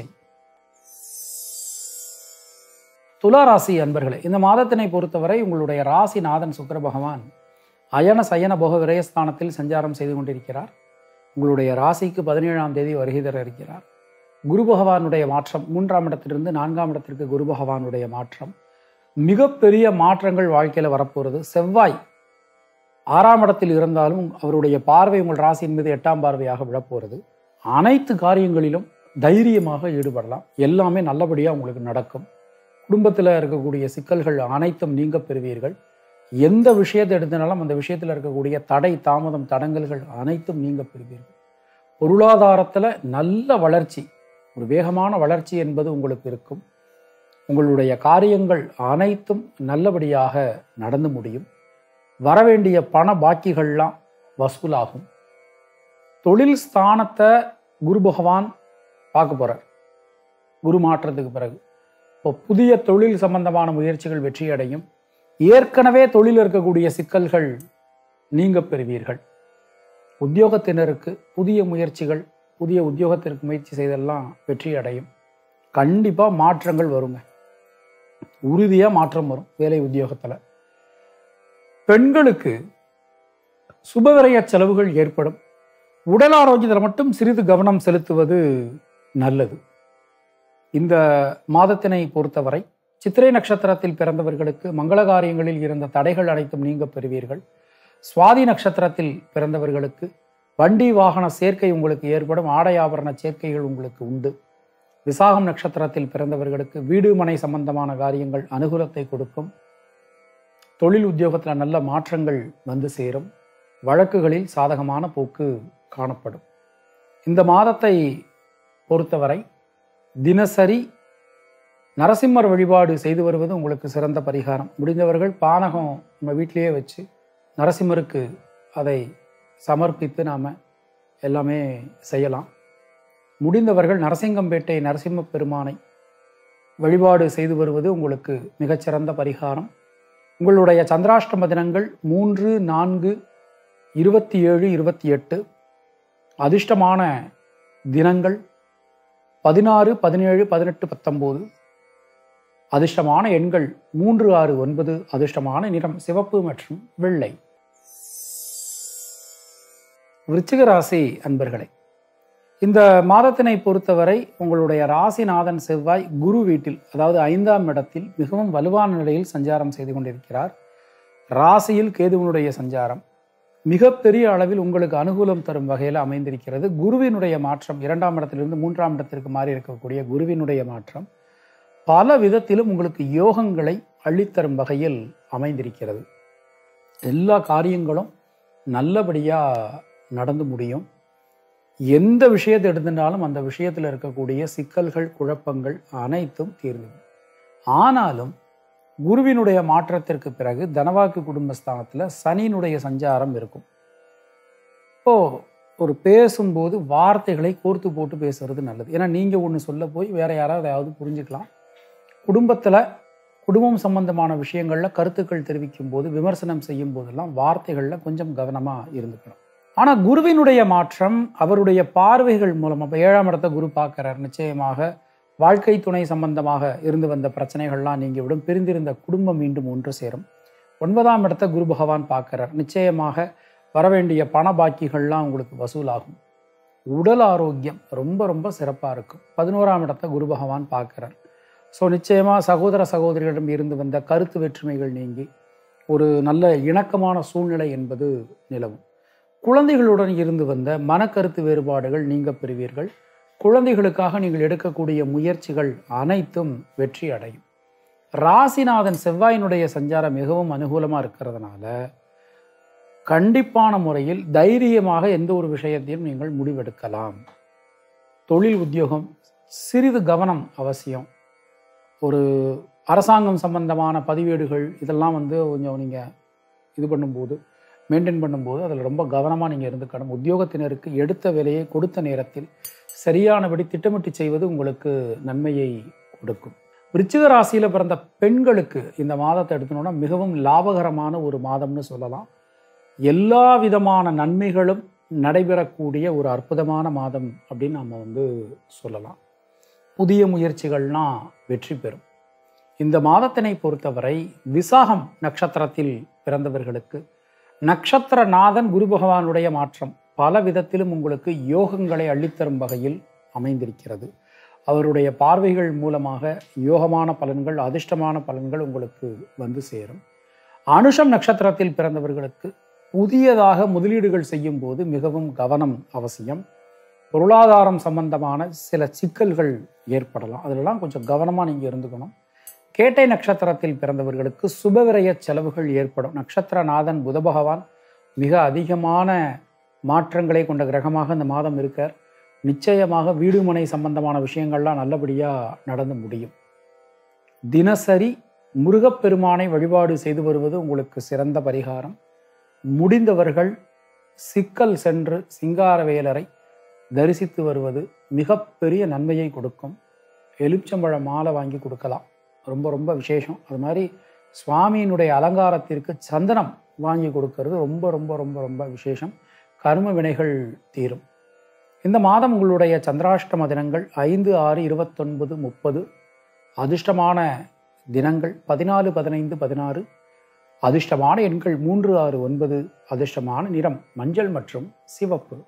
துலா ராசி அன்பர்களே இந்த மாதத்தினை பொறுத்தவரை உங்களுடைய ராசிநாதன் சுக்கிர பகவான் அயன சயன போக விரயஸ்தானத்தில் சஞ்சாரம் செய்து கொண்டிருக்கிறார் உங்களுடைய ராசிக்கு பதினேழாம் தேதி வருகை தர இருக்கிறார் குரு பகவானுடைய மாற்றம் மூன்றாம் இடத்திலிருந்து நான்காம் இடத்திற்கு குரு பகவானுடைய மாற்றம் மிகப்பெரிய மாற்றங்கள் வாழ்க்கையில் வரப்போகிறது செவ்வாய் ஆறாம் இடத்தில் இருந்தாலும் அவருடைய பார்வை உங்கள் ராசியின் மீது எட்டாம் பார்வையாக விழப்போகிறது அனைத்து காரியங்களிலும் தைரியமாக ஈடுபடலாம் எல்லாமே நல்லபடியாக உங்களுக்கு நடக்கும் குடும்பத்தில் இருக்கக்கூடிய சிக்கல்கள் அனைத்தும் நீங்க பெறுவீர்கள் எந்த விஷயத்தை எடுத்தனாலும் அந்த விஷயத்தில் இருக்கக்கூடிய தடை தாமதம் தடங்கல்கள் அனைத்தும் நீங்க பெறுவீர்கள் பொருளாதாரத்தில் நல்ல வளர்ச்சி ஒரு வேகமான வளர்ச்சி என்பது உங்களுக்கு இருக்கும் உங்களுடைய காரியங்கள் அனைத்தும் நல்லபடியாக நடந்து முடியும் வரவேண்டிய பண பாக்கிகள்லாம் வசூலாகும் தொழில் ஸ்தானத்தை குரு பகவான் பார்க்க போறார் குரு மாற்றத்துக்கு பிறகு இப்போ புதிய தொழில் சம்பந்தமான முயற்சிகள் வெற்றியடையும் ஏற்கனவே தொழில் இருக்கக்கூடிய சிக்கல்கள் நீங்க பெறுவீர்கள் உத்தியோகத்தினருக்கு புதிய முயற்சிகள் புதிய உத்தியோகத்திற்கு முயற்சி செய்தெல்லாம் வெற்றி அடையும் கண்டிப்பாக மாற்றங்கள் வருங்க உறுதியாக மாற்றம் வரும் வேலை உத்தியோகத்தில் பெண்களுக்கு சுபவிரய செலவுகள் ஏற்படும் உடல் ஆரோக்கியத்தில் மட்டும் சிறிது கவனம் செலுத்துவது நல்லது இந்த மாதத்தினை பொறுத்தவரை சித்திரை நட்சத்திரத்தில் பிறந்தவர்களுக்கு மங்கள காரியங்களில் இருந்த தடைகள் அனைத்தும் நீங்க பெறுவீர்கள் சுவாதி நட்சத்திரத்தில் பிறந்தவர்களுக்கு வண்டி வாகன சேர்க்கை உங்களுக்கு ஏற்படும் ஆடை ஆபரண சேர்க்கைகள் உங்களுக்கு உண்டு விசாகம் நட்சத்திரத்தில் பிறந்தவர்களுக்கு வீடு மனை சம்பந்தமான காரியங்கள் அனுகூலத்தை கொடுக்கும் தொழில் உத்தியோகத்தில் நல்ல மாற்றங்கள் வந்து சேரும் வழக்குகளில் சாதகமான போக்கு காணப்படும் இந்த மாதத்தை பொறுத்தவரை தினசரி நரசிம்மர் வழிபாடு செய்து வருவது உங்களுக்கு சிறந்த பரிகாரம் முடிந்தவர்கள் பானகம் நம்ம வீட்டிலேயே வச்சு நரசிம்மருக்கு அதை சமர்ப்பித்து நாம் எல்லாமே செய்யலாம் முடிந்தவர்கள் நரசிங்கம்பேட்டை நரசிம்ம பெருமானை வழிபாடு செய்து வருவது உங்களுக்கு மிகச்சிறந்த பரிகாரம் உங்களுடைய சந்திராஷ்டம தினங்கள் மூன்று நான்கு இருபத்தி ஏழு இருபத்தி எட்டு அதிர்ஷ்டமான தினங்கள் பதினாறு பதினேழு பதினெட்டு பத்தொம்போது அதிர்ஷ்டமான எண்கள் மூன்று ஆறு ஒன்பது அதிர்ஷ்டமான நிறம் சிவப்பு மற்றும் வெள்ளை விருச்சிக ராசி அன்பர்களே இந்த மாதத்தினை பொறுத்தவரை உங்களுடைய ராசிநாதன் செவ்வாய் குரு வீட்டில் அதாவது ஐந்தாம் இடத்தில் மிகவும் வலுவான நிலையில் சஞ்சாரம் செய்து கொண்டிருக்கிறார் ராசியில் கேதுவனுடைய சஞ்சாரம் மிகப்பெரிய அளவில் உங்களுக்கு அனுகூலம் தரும் வகையில் அமைந்திருக்கிறது குருவினுடைய மாற்றம் இரண்டாம் இடத்திலிருந்து மூன்றாம் இடத்திற்கு மாறி இருக்கக்கூடிய குருவினுடைய மாற்றம் பல விதத்திலும் உங்களுக்கு யோகங்களை அள்ளித்தரும் வகையில் அமைந்திருக்கிறது எல்லா காரியங்களும் நல்லபடியாக நடந்து முடியும் எந்த விஷயத்தை எடுத்துட்டாலும் அந்த விஷயத்தில் இருக்கக்கூடிய சிக்கல்கள் குழப்பங்கள் அனைத்தும் தீர்ந்துவிடும் ஆனாலும் குருவினுடைய மாற்றத்திற்கு பிறகு தனவாக்கு குடும்பஸ்தானத்தில் சனியினுடைய சஞ்சாரம் இருக்கும் இப்போ ஒரு பேசும்போது வார்த்தைகளை கோர்த்து போட்டு பேசுறது நல்லது ஏன்னா நீங்கள் ஒன்று சொல்ல போய் வேற யாராவது ஏதாவது புரிஞ்சுக்கலாம் குடும்பத்தில் குடும்பம் சம்பந்தமான விஷயங்களில் கருத்துக்கள் தெரிவிக்கும் போது விமர்சனம் செய்யும் போதெல்லாம் வார்த்தைகளில் கொஞ்சம் கவனமாக இருந்துக்கணும் ஆனால் குருவினுடைய மாற்றம் அவருடைய பார்வைகள் மூலமாக இப்போ ஏழாம் இடத்த குரு பார்க்குறார் நிச்சயமாக வாழ்க்கை துணை சம்பந்தமாக இருந்து வந்த பிரச்சனைகள்லாம் நீங்கிவிடும் பிரிந்திருந்த குடும்பம் மீண்டும் ஒன்று சேரும் ஒன்பதாம் இடத்த குரு பகவான் பார்க்குறார் நிச்சயமாக வரவேண்டிய பண பாக்கிகள்லாம் உங்களுக்கு வசூலாகும் உடல் ஆரோக்கியம் ரொம்ப ரொம்ப சிறப்பாக இருக்கும் பதினோராம் இடத்த குரு பகவான் பார்க்குறார் ஸோ நிச்சயமாக சகோதர சகோதரிகளிடம் இருந்து வந்த கருத்து வேற்றுமைகள் நீங்கி ஒரு நல்ல இணக்கமான சூழ்நிலை என்பது நிலவும் குழந்தைகளுடன் இருந்து வந்த மனக்கருத்து வேறுபாடுகள் நீங்க பெறுவீர்கள் குழந்தைகளுக்காக நீங்கள் எடுக்கக்கூடிய முயற்சிகள் அனைத்தும் வெற்றி அடையும் ராசிநாதன் செவ்வாயினுடைய சஞ்சாரம் மிகவும் அனுகூலமாக இருக்கிறதுனால கண்டிப்பான முறையில் தைரியமாக எந்த ஒரு விஷயத்தையும் நீங்கள் முடிவெடுக்கலாம் தொழில் உத்தியோகம் சிறிது கவனம் அவசியம் ஒரு அரசாங்கம் சம்பந்தமான பதிவேடுகள் இதெல்லாம் வந்து கொஞ்சம் நீங்கள் இது பண்ணும்போது மெயின்டைன் பண்ணும்போது அதில் ரொம்ப கவனமாக நீங்கள் இருந்துக்கணும் உத்தியோகத்தினருக்கு எடுத்த வேலையை கொடுத்த நேரத்தில் சரியானபடி திட்டமிட்டு செய்வது உங்களுக்கு நன்மையை கொடுக்கும் விருச்சிக ராசியில் பிறந்த பெண்களுக்கு இந்த மாதத்தை எடுத்தோம்னா மிகவும் லாபகரமான ஒரு மாதம்னு சொல்லலாம் எல்லா விதமான நன்மைகளும் நடைபெறக்கூடிய ஒரு அற்புதமான மாதம் அப்படின்னு நம்ம வந்து சொல்லலாம் புதிய முயற்சிகள்லாம் வெற்றி பெறும் இந்த மாதத்தினை பொறுத்தவரை விசாகம் நட்சத்திரத்தில் பிறந்தவர்களுக்கு நட்சத்திரநாதன் குரு பகவானுடைய மாற்றம் பல விதத்திலும் உங்களுக்கு யோகங்களை அள்ளித்தரும் வகையில் அமைந்திருக்கிறது அவருடைய பார்வைகள் மூலமாக யோகமான பலன்கள் அதிர்ஷ்டமான பலன்கள் உங்களுக்கு வந்து சேரும் அனுஷம் நட்சத்திரத்தில் பிறந்தவர்களுக்கு புதியதாக முதலீடுகள் செய்யும் போது மிகவும் கவனம் அவசியம் பொருளாதாரம் சம்பந்தமான சில சிக்கல்கள் ஏற்படலாம் அதிலெல்லாம் கொஞ்சம் கவனமாக நீங்கள் இருந்துக்கணும் கேட்டை நட்சத்திரத்தில் பிறந்தவர்களுக்கு சுபவிரய செலவுகள் ஏற்படும் நட்சத்திரநாதன் புத பகவான் மிக அதிகமான மாற்றங்களை கொண்ட கிரகமாக இந்த மாதம் இருக்கார் நிச்சயமாக வீடு மனை சம்பந்தமான விஷயங்கள்லாம் நல்லபடியாக நடந்து முடியும் தினசரி முருகப்பெருமானை வழிபாடு செய்து வருவது உங்களுக்கு சிறந்த பரிகாரம் முடிந்தவர்கள் சிக்கல் சென்று சிங்காரவேலரை தரிசித்து வருவது மிகப்பெரிய நன்மையை கொடுக்கும் எலுமிச்சம்பழ மாலை வாங்கி கொடுக்கலாம் ரொம்ப ரொம்ப விசேஷம் அது மாதிரி சுவாமியினுடைய அலங்காரத்திற்கு சந்தனம் வாங்கி கொடுக்கறது ரொம்ப ரொம்ப ரொம்ப ரொம்ப விசேஷம் கர்ம வினைகள் தீரும் இந்த மாதம் உங்களுடைய சந்திராஷ்டம தினங்கள் ஐந்து ஆறு இருபத்தொன்பது முப்பது அதிர்ஷ்டமான தினங்கள் பதினாலு பதினைந்து பதினாறு அதிர்ஷ்டமான எண்கள் மூன்று ஆறு ஒன்பது அதிர்ஷ்டமான நிறம் மஞ்சள் மற்றும் சிவப்பு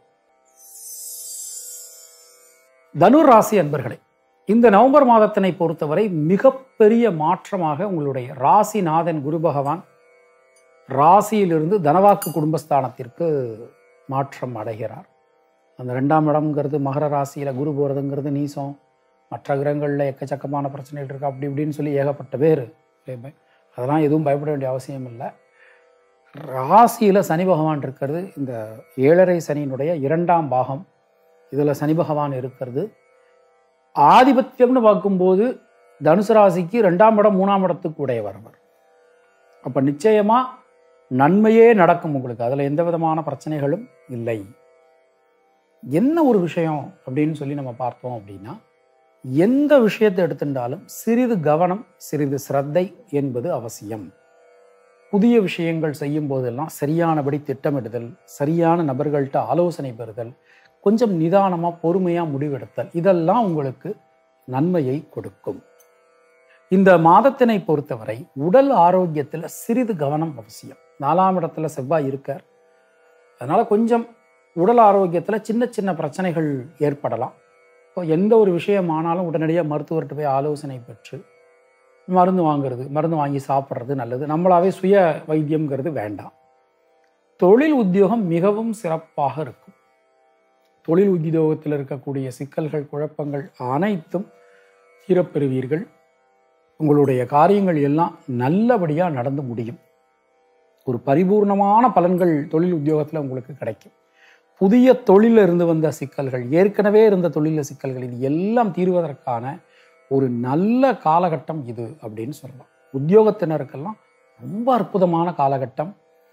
தனுர் ராசி அன்பர்களே இந்த நவம்பர் மாதத்தினை பொறுத்தவரை மிகப்பெரிய மாற்றமாக உங்களுடைய ராசிநாதன் குரு பகவான் ராசியிலிருந்து தனவாக்கு குடும்பஸ்தானத்திற்கு மாற்றம் அடைகிறார் அந்த ரெண்டாம் இடம்ங்கிறது மகர ராசியில் குரு போகிறதுங்கிறது நீசம் மற்ற கிரகங்களில் எக்கச்சக்கமான பிரச்சனைகள் இருக்குது அப்படி இப்படின்னு சொல்லி ஏகப்பட்ட பேர் அதெல்லாம் எதுவும் பயப்பட வேண்டிய அவசியம் இல்லை ராசியில் சனி பகவான் இருக்கிறது இந்த ஏழரை சனியினுடைய இரண்டாம் பாகம் இதில் சனி பகவான் இருக்கிறது ஆதிபத்தியம்னு பார்க்கும்போது தனுசு ராசிக்கு ரெண்டாம் இடம் மூணாம் இடத்துக்கு உடையவர் அவர் அப்போ நிச்சயமாக நன்மையே நடக்கும் உங்களுக்கு அதில் எந்த விதமான பிரச்சனைகளும் இல்லை என்ன ஒரு விஷயம் அப்படின்னு சொல்லி நம்ம பார்த்தோம் அப்படின்னா எந்த விஷயத்தை எடுத்துட்டாலும் சிறிது கவனம் சிறிது சிரத்தை என்பது அவசியம் புதிய விஷயங்கள் செய்யும் போதெல்லாம் சரியானபடி திட்டமிடுதல் சரியான நபர்கள்ட்ட ஆலோசனை பெறுதல் கொஞ்சம் நிதானமாக பொறுமையாக முடிவெடுத்தல் இதெல்லாம் உங்களுக்கு நன்மையை கொடுக்கும் இந்த மாதத்தினை பொறுத்தவரை உடல் ஆரோக்கியத்தில் சிறிது கவனம் அவசியம் நாலாம் இடத்துல செவ்வாய் இருக்கார் அதனால கொஞ்சம் உடல் ஆரோக்கியத்தில் சின்ன சின்ன பிரச்சனைகள் ஏற்படலாம் இப்போ எந்த ஒரு விஷயம் ஆனாலும் உடனடியாக மருத்துவர்கிட்ட போய் ஆலோசனை பெற்று மருந்து வாங்குறது மருந்து வாங்கி சாப்பிட்றது நல்லது நம்மளாவே சுய வைத்தியம்ங்கிறது வேண்டாம் தொழில் உத்தியோகம் மிகவும் சிறப்பாக இருக்கும் தொழில் உத்தியோகத்தில் இருக்கக்கூடிய சிக்கல்கள் குழப்பங்கள் அனைத்தும் தீரப்பெறுவீர்கள் உங்களுடைய காரியங்கள் எல்லாம் நல்லபடியாக நடந்து முடியும் ஒரு பரிபூர்ணமான பலன்கள் தொழில் உத்தியோகத்தில் உங்களுக்கு கிடைக்கும் புதிய தொழிலில் இருந்து வந்த சிக்கல்கள் ஏற்கனவே இருந்த தொழில சிக்கல்கள் இது எல்லாம் தீர்வதற்கான ஒரு நல்ல காலகட்டம் இது அப்படின்னு சொல்லலாம் உத்தியோகத்தினருக்கெல்லாம் ரொம்ப அற்புதமான காலகட்டம்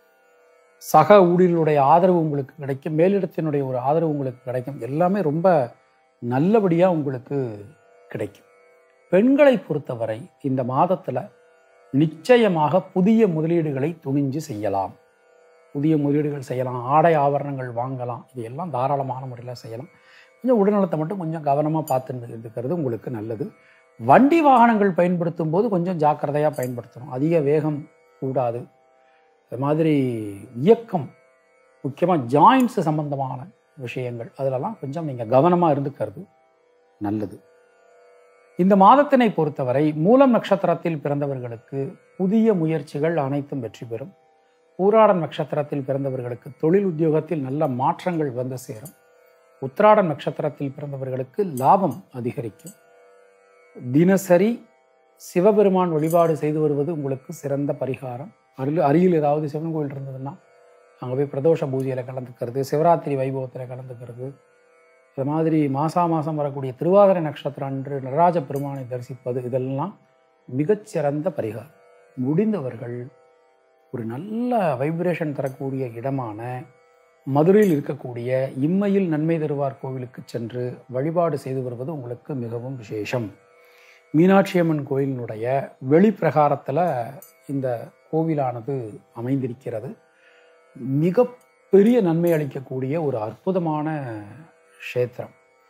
சக ஊழியர்களுடைய ஆதரவு உங்களுக்கு கிடைக்கும் மேலிடத்தினுடைய ஒரு ஆதரவு உங்களுக்கு கிடைக்கும் எல்லாமே ரொம்ப நல்லபடியாக உங்களுக்கு கிடைக்கும் பெண்களை பொறுத்தவரை இந்த மாதத்தில் நிச்சயமாக புதிய முதலீடுகளை துணிஞ்சு செய்யலாம் புதிய முதலீடுகள் செய்யலாம் ஆடை ஆபரணங்கள் வாங்கலாம் இது எல்லாம் தாராளமான முறையில் செய்யலாம் கொஞ்சம் உடல்நலத்தை மட்டும் கொஞ்சம் கவனமாக பார்த்து இருக்கிறது உங்களுக்கு நல்லது வண்டி வாகனங்கள் பயன்படுத்தும் போது கொஞ்சம் ஜாக்கிரதையாக பயன்படுத்தணும் அதிக வேகம் கூடாது அது மாதிரி இயக்கம் முக்கியமாக ஜாயின்ஸ் சம்பந்தமான விஷயங்கள் அதிலெல்லாம் கொஞ்சம் நீங்கள் கவனமாக இருந்துக்கிறது நல்லது இந்த மாதத்தினை பொறுத்தவரை மூலம் நட்சத்திரத்தில் பிறந்தவர்களுக்கு புதிய முயற்சிகள் அனைத்தும் வெற்றி பெறும் பூராடம் நட்சத்திரத்தில் பிறந்தவர்களுக்கு தொழில் உத்தியோகத்தில் நல்ல மாற்றங்கள் வந்து சேரும் உத்திராடம் நட்சத்திரத்தில் பிறந்தவர்களுக்கு லாபம் அதிகரிக்கும் தினசரி சிவபெருமான் வழிபாடு செய்து வருவது உங்களுக்கு சிறந்த பரிகாரம் அருள் அருகில் ஏதாவது சிவன் கோயில் இருந்ததுன்னா அங்கே போய் பிரதோஷ பூஜையில் கலந்துக்கிறது சிவராத்திரி வைபவத்தில் கலந்துக்கிறது இது மாதிரி மாசா மாதம் வரக்கூடிய திருவாதிரை நட்சத்திரம் அன்று நடராஜ பெருமானை தரிசிப்பது இதெல்லாம் மிகச்சிறந்த பரிகாரம் முடிந்தவர்கள் ஒரு நல்ல வைப்ரேஷன் தரக்கூடிய இடமான மதுரையில் இருக்கக்கூடிய இம்மையில் நன்மை தருவார் கோவிலுக்கு சென்று வழிபாடு செய்து வருவது உங்களுக்கு மிகவும் விசேஷம் மீனாட்சி அம்மன் கோயிலினுடைய வெளிப்பிரகாரத்தில் இந்த கோவிலானது அமைந்திருக்கிறது மிக பெரிய நன்மை அளிக்கக்கூடிய ஒரு அற்புதமான க்ஷேத்திரம்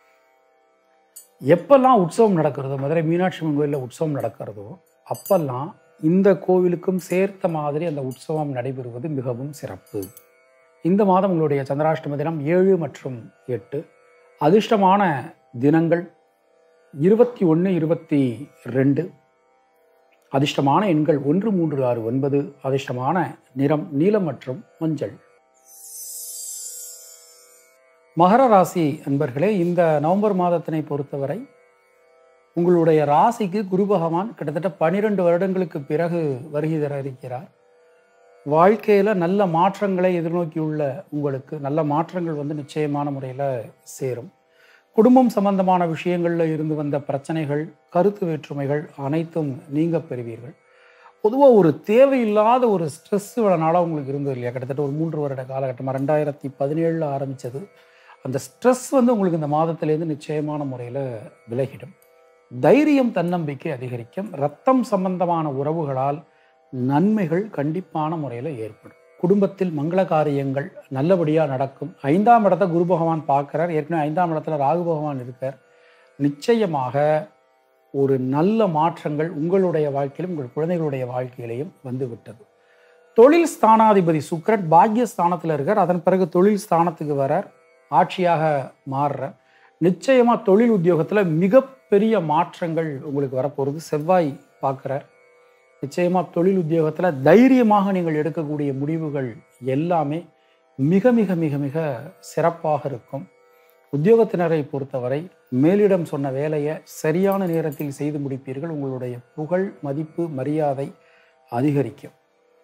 எப்பெல்லாம் உற்சவம் நடக்கிறதோ மதுரை மீனாட்சி அம்மன் கோயிலில் உற்சவம் நடக்கிறதோ அப்பெல்லாம் இந்த கோவிலுக்கும் சேர்த்த மாதிரி அந்த உற்சவம் நடைபெறுவது மிகவும் சிறப்பு இந்த மாதம் உங்களுடைய சந்திராஷ்டம தினம் ஏழு மற்றும் எட்டு அதிர்ஷ்டமான தினங்கள் இருபத்தி ஒன்று இருபத்தி ரெண்டு அதிர்ஷ்டமான எண்கள் ஒன்று மூன்று ஆறு ஒன்பது அதிர்ஷ்டமான நிறம் நீலம் மற்றும் மஞ்சள் மகர ராசி அன்பர்களே இந்த நவம்பர் மாதத்தினை பொறுத்தவரை உங்களுடைய ராசிக்கு குரு பகவான் கிட்டத்தட்ட பனிரெண்டு வருடங்களுக்கு பிறகு வருகை தர இருக்கிறார் வாழ்க்கையில் நல்ல மாற்றங்களை எதிர்நோக்கியுள்ள உங்களுக்கு நல்ல மாற்றங்கள் வந்து நிச்சயமான முறையில் சேரும் குடும்பம் சம்பந்தமான விஷயங்களில் இருந்து வந்த பிரச்சனைகள் கருத்து வேற்றுமைகள் அனைத்தும் நீங்க பெறுவீர்கள் பொதுவாக ஒரு தேவையில்லாத ஒரு ஸ்ட்ரெஸ் இவ்வளோ நாளாக உங்களுக்கு இருந்தது இல்லையா கிட்டத்தட்ட ஒரு மூன்று வருட காலகட்டமாக ரெண்டாயிரத்தி பதினேழில் ஆரம்பித்தது அந்த ஸ்ட்ரெஸ் வந்து உங்களுக்கு இந்த மாதத்திலேருந்து நிச்சயமான முறையில் விலகிடும் தைரியம் தன்னம்பிக்கை அதிகரிக்கும் ரத்தம் சம்பந்தமான உறவுகளால் நன்மைகள் கண்டிப்பான முறையில் ஏற்படும் குடும்பத்தில் மங்கள காரியங்கள் நல்லபடியாக நடக்கும் ஐந்தாம் இடத்த குரு பகவான் பார்க்குறார் ஏற்கனவே ஐந்தாம் இடத்துல ராகு பகவான் இருக்கார் நிச்சயமாக ஒரு நல்ல மாற்றங்கள் உங்களுடைய வாழ்க்கையிலும் உங்கள் குழந்தைகளுடைய வாழ்க்கையிலையும் வந்து விட்டது தொழில் ஸ்தானாதிபதி சுக்கரன் பாக்ய ஸ்தானத்தில் இருக்கார் அதன் பிறகு தொழில் ஸ்தானத்துக்கு வரார் ஆட்சியாக மாறுற நிச்சயமாக தொழில் உத்தியோகத்தில் மிகப்பெரிய மாற்றங்கள் உங்களுக்கு வரப்போகிறது செவ்வாய் பார்க்குறார் நிச்சயமாக தொழில் உத்தியோகத்தில் தைரியமாக நீங்கள் எடுக்கக்கூடிய முடிவுகள் எல்லாமே மிக மிக மிக மிக சிறப்பாக இருக்கும் உத்தியோகத்தினரை பொறுத்தவரை மேலிடம் சொன்ன வேலையை சரியான நேரத்தில் செய்து முடிப்பீர்கள் உங்களுடைய புகழ் மதிப்பு மரியாதை அதிகரிக்கும்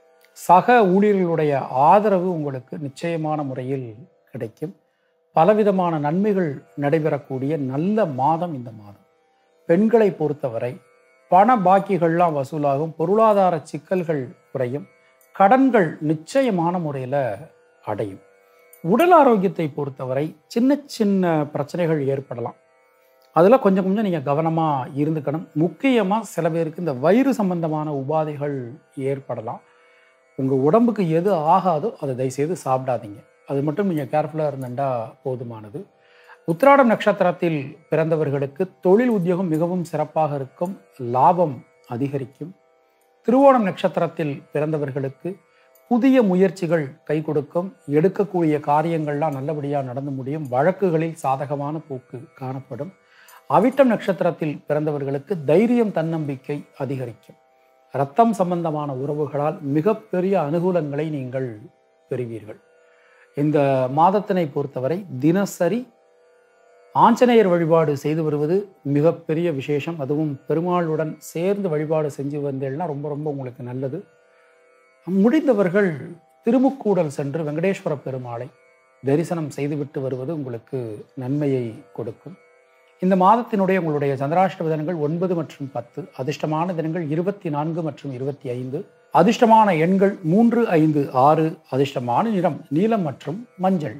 சக ஊழியர்களுடைய ஆதரவு உங்களுக்கு நிச்சயமான முறையில் கிடைக்கும் பலவிதமான நன்மைகள் நடைபெறக்கூடிய நல்ல மாதம் இந்த மாதம் பெண்களை பொறுத்தவரை பண பாக்கிகள்லாம் வசூலாகும் பொருளாதார சிக்கல்கள் குறையும் கடன்கள் நிச்சயமான முறையில் அடையும் உடல் ஆரோக்கியத்தை பொறுத்தவரை சின்ன சின்ன பிரச்சனைகள் ஏற்படலாம் அதில் கொஞ்சம் கொஞ்சம் நீங்கள் கவனமாக இருந்துக்கணும் முக்கியமாக சில பேருக்கு இந்த வயிறு சம்பந்தமான உபாதைகள் ஏற்படலாம் உங்கள் உடம்புக்கு எது ஆகாதோ அதை தயவுசெய்து சாப்பிடாதீங்க அது மட்டும் நீங்கள் கேர்ஃபுல்லாக இருந்துட்டா போதுமானது உத்திராடம் நட்சத்திரத்தில் பிறந்தவர்களுக்கு தொழில் உத்தியோகம் மிகவும் சிறப்பாக இருக்கும் லாபம் அதிகரிக்கும் திருவோணம் நட்சத்திரத்தில் பிறந்தவர்களுக்கு புதிய முயற்சிகள் கை கொடுக்கும் எடுக்கக்கூடிய காரியங்கள்லாம் நல்லபடியாக நடந்து முடியும் வழக்குகளில் சாதகமான போக்கு காணப்படும் அவிட்டம் நட்சத்திரத்தில் பிறந்தவர்களுக்கு தைரியம் தன்னம்பிக்கை அதிகரிக்கும் இரத்தம் சம்பந்தமான உறவுகளால் மிகப்பெரிய அனுகூலங்களை நீங்கள் பெறுவீர்கள் இந்த மாதத்தினை பொறுத்தவரை தினசரி ஆஞ்சநேயர் வழிபாடு செய்து வருவது மிகப்பெரிய விசேஷம் அதுவும் பெருமாளுடன் சேர்ந்து வழிபாடு செஞ்சு வந்தேன்னா ரொம்ப ரொம்ப உங்களுக்கு நல்லது முடிந்தவர்கள் திருமுக்கூடல் சென்று வெங்கடேஸ்வர பெருமாளை தரிசனம் செய்துவிட்டு வருவது உங்களுக்கு நன்மையை கொடுக்கும் இந்த மாதத்தினுடைய உங்களுடைய சந்திராஷ்டம தினங்கள் ஒன்பது மற்றும் பத்து அதிர்ஷ்டமான தினங்கள் இருபத்தி நான்கு மற்றும் இருபத்தி ஐந்து அதிர்ஷ்டமான எண்கள் மூன்று ஐந்து ஆறு அதிர்ஷ்டமான நிறம் நீலம் மற்றும் மஞ்சள்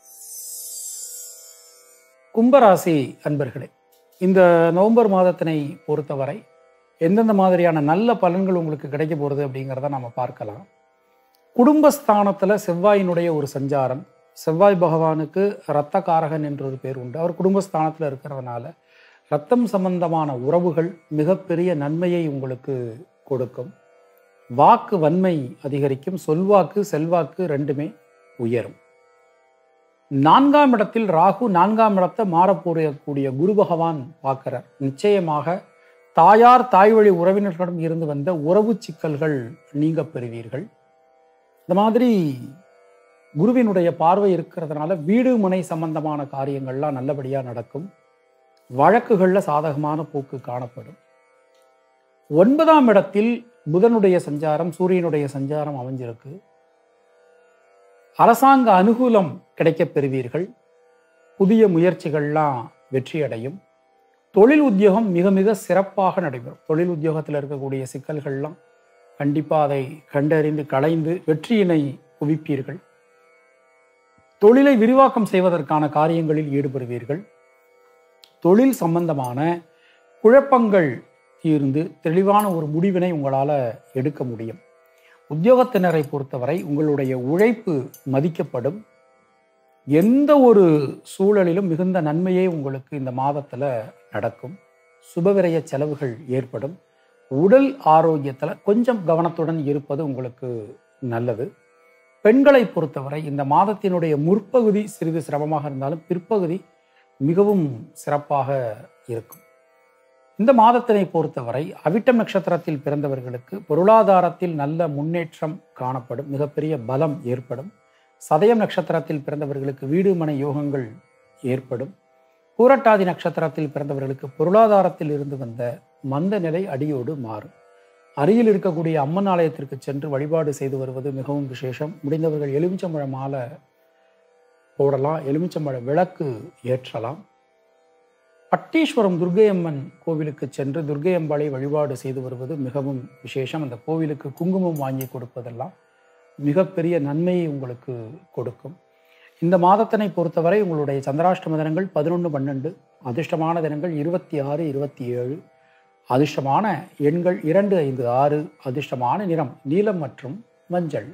கும்பராசி அன்பர்களே இந்த நவம்பர் மாதத்தினை பொறுத்தவரை எந்தெந்த மாதிரியான நல்ல பலன்கள் உங்களுக்கு கிடைக்க போகிறது அப்படிங்கிறத நம்ம பார்க்கலாம் குடும்பஸ்தானத்தில் செவ்வாயினுடைய ஒரு சஞ்சாரம் செவ்வாய் பகவானுக்கு இரத்த காரகன் என்ற ஒரு பேர் உண்டு அவர் குடும்பஸ்தானத்தில் இருக்கிறதுனால ரத்தம் சம்பந்தமான உறவுகள் மிகப்பெரிய நன்மையை உங்களுக்கு கொடுக்கும் வாக்கு வன்மை அதிகரிக்கும் சொல்வாக்கு செல்வாக்கு ரெண்டுமே உயரும் நான்காம் இடத்தில் ராகு நான்காம் இடத்தை மாறப்போறக்கூடிய குரு பகவான் பார்க்கிறார் நிச்சயமாக தாயார் தாய் வழி உறவினர்களிடம் இருந்து வந்த உறவு சிக்கல்கள் நீங்க பெறுவீர்கள் இந்த மாதிரி குருவினுடைய பார்வை இருக்கிறதுனால வீடு மனை சம்பந்தமான காரியங்கள்லாம் நல்லபடியாக நடக்கும் வழக்குகளில் சாதகமான போக்கு காணப்படும் ஒன்பதாம் இடத்தில் புதனுடைய சஞ்சாரம் சூரியனுடைய சஞ்சாரம் அமைஞ்சிருக்கு அரசாங்க அனுகூலம் கிடைக்கப் பெறுவீர்கள் புதிய முயற்சிகள்லாம் வெற்றியடையும் தொழில் உத்தியோகம் மிக மிக சிறப்பாக நடைபெறும் தொழில் உத்தியோகத்தில் இருக்கக்கூடிய சிக்கல்கள்லாம் கண்டிப்பாக அதை கண்டறிந்து களைந்து வெற்றியினை குவிப்பீர்கள் தொழிலை விரிவாக்கம் செய்வதற்கான காரியங்களில் ஈடுபடுவீர்கள் தொழில் சம்பந்தமான குழப்பங்கள் தீர்ந்து தெளிவான ஒரு முடிவினை உங்களால் எடுக்க முடியும் உத்தியோகத்தினரை பொறுத்தவரை உங்களுடைய உழைப்பு மதிக்கப்படும் எந்த ஒரு சூழலிலும் மிகுந்த நன்மையே உங்களுக்கு இந்த மாதத்தில் நடக்கும் சுபவிரய செலவுகள் ஏற்படும் உடல் ஆரோக்கியத்தில் கொஞ்சம் கவனத்துடன் இருப்பது உங்களுக்கு நல்லது பெண்களை பொறுத்தவரை இந்த மாதத்தினுடைய முற்பகுதி சிறிது சிரமமாக இருந்தாலும் பிற்பகுதி மிகவும் சிறப்பாக இருக்கும் இந்த மாதத்தினை பொறுத்தவரை அவிட்டம் நட்சத்திரத்தில் பிறந்தவர்களுக்கு பொருளாதாரத்தில் நல்ல முன்னேற்றம் காணப்படும் மிகப்பெரிய பலம் ஏற்படும் சதயம் நட்சத்திரத்தில் பிறந்தவர்களுக்கு வீடு மனை யோகங்கள் ஏற்படும் பூரட்டாதி நட்சத்திரத்தில் பிறந்தவர்களுக்கு பொருளாதாரத்தில் இருந்து வந்த மந்த நிலை அடியோடு மாறும் அருகில் இருக்கக்கூடிய அம்மன் ஆலயத்திற்கு சென்று வழிபாடு செய்து வருவது மிகவும் விசேஷம் முடிந்தவர்கள் எலுமிச்சம்பழ மாலை போடலாம் எலுமிச்சம்பழ விளக்கு ஏற்றலாம் பட்டீஸ்வரம் துர்க்கையம்மன் கோவிலுக்கு சென்று துர்க்கையம்பாளை வழிபாடு செய்து வருவது மிகவும் விசேஷம் அந்த கோவிலுக்கு குங்குமம் வாங்கி கொடுப்பதெல்லாம் மிகப்பெரிய நன்மையை உங்களுக்கு கொடுக்கும் இந்த மாதத்தினை பொறுத்தவரை உங்களுடைய சந்திராஷ்டம தினங்கள் பதினொன்று பன்னெண்டு அதிர்ஷ்டமான தினங்கள் இருபத்தி ஆறு இருபத்தி ஏழு அதிர்ஷ்டமான எண்கள் இரண்டு ஐந்து ஆறு அதிர்ஷ்டமான நிறம் நீலம் மற்றும் மஞ்சள்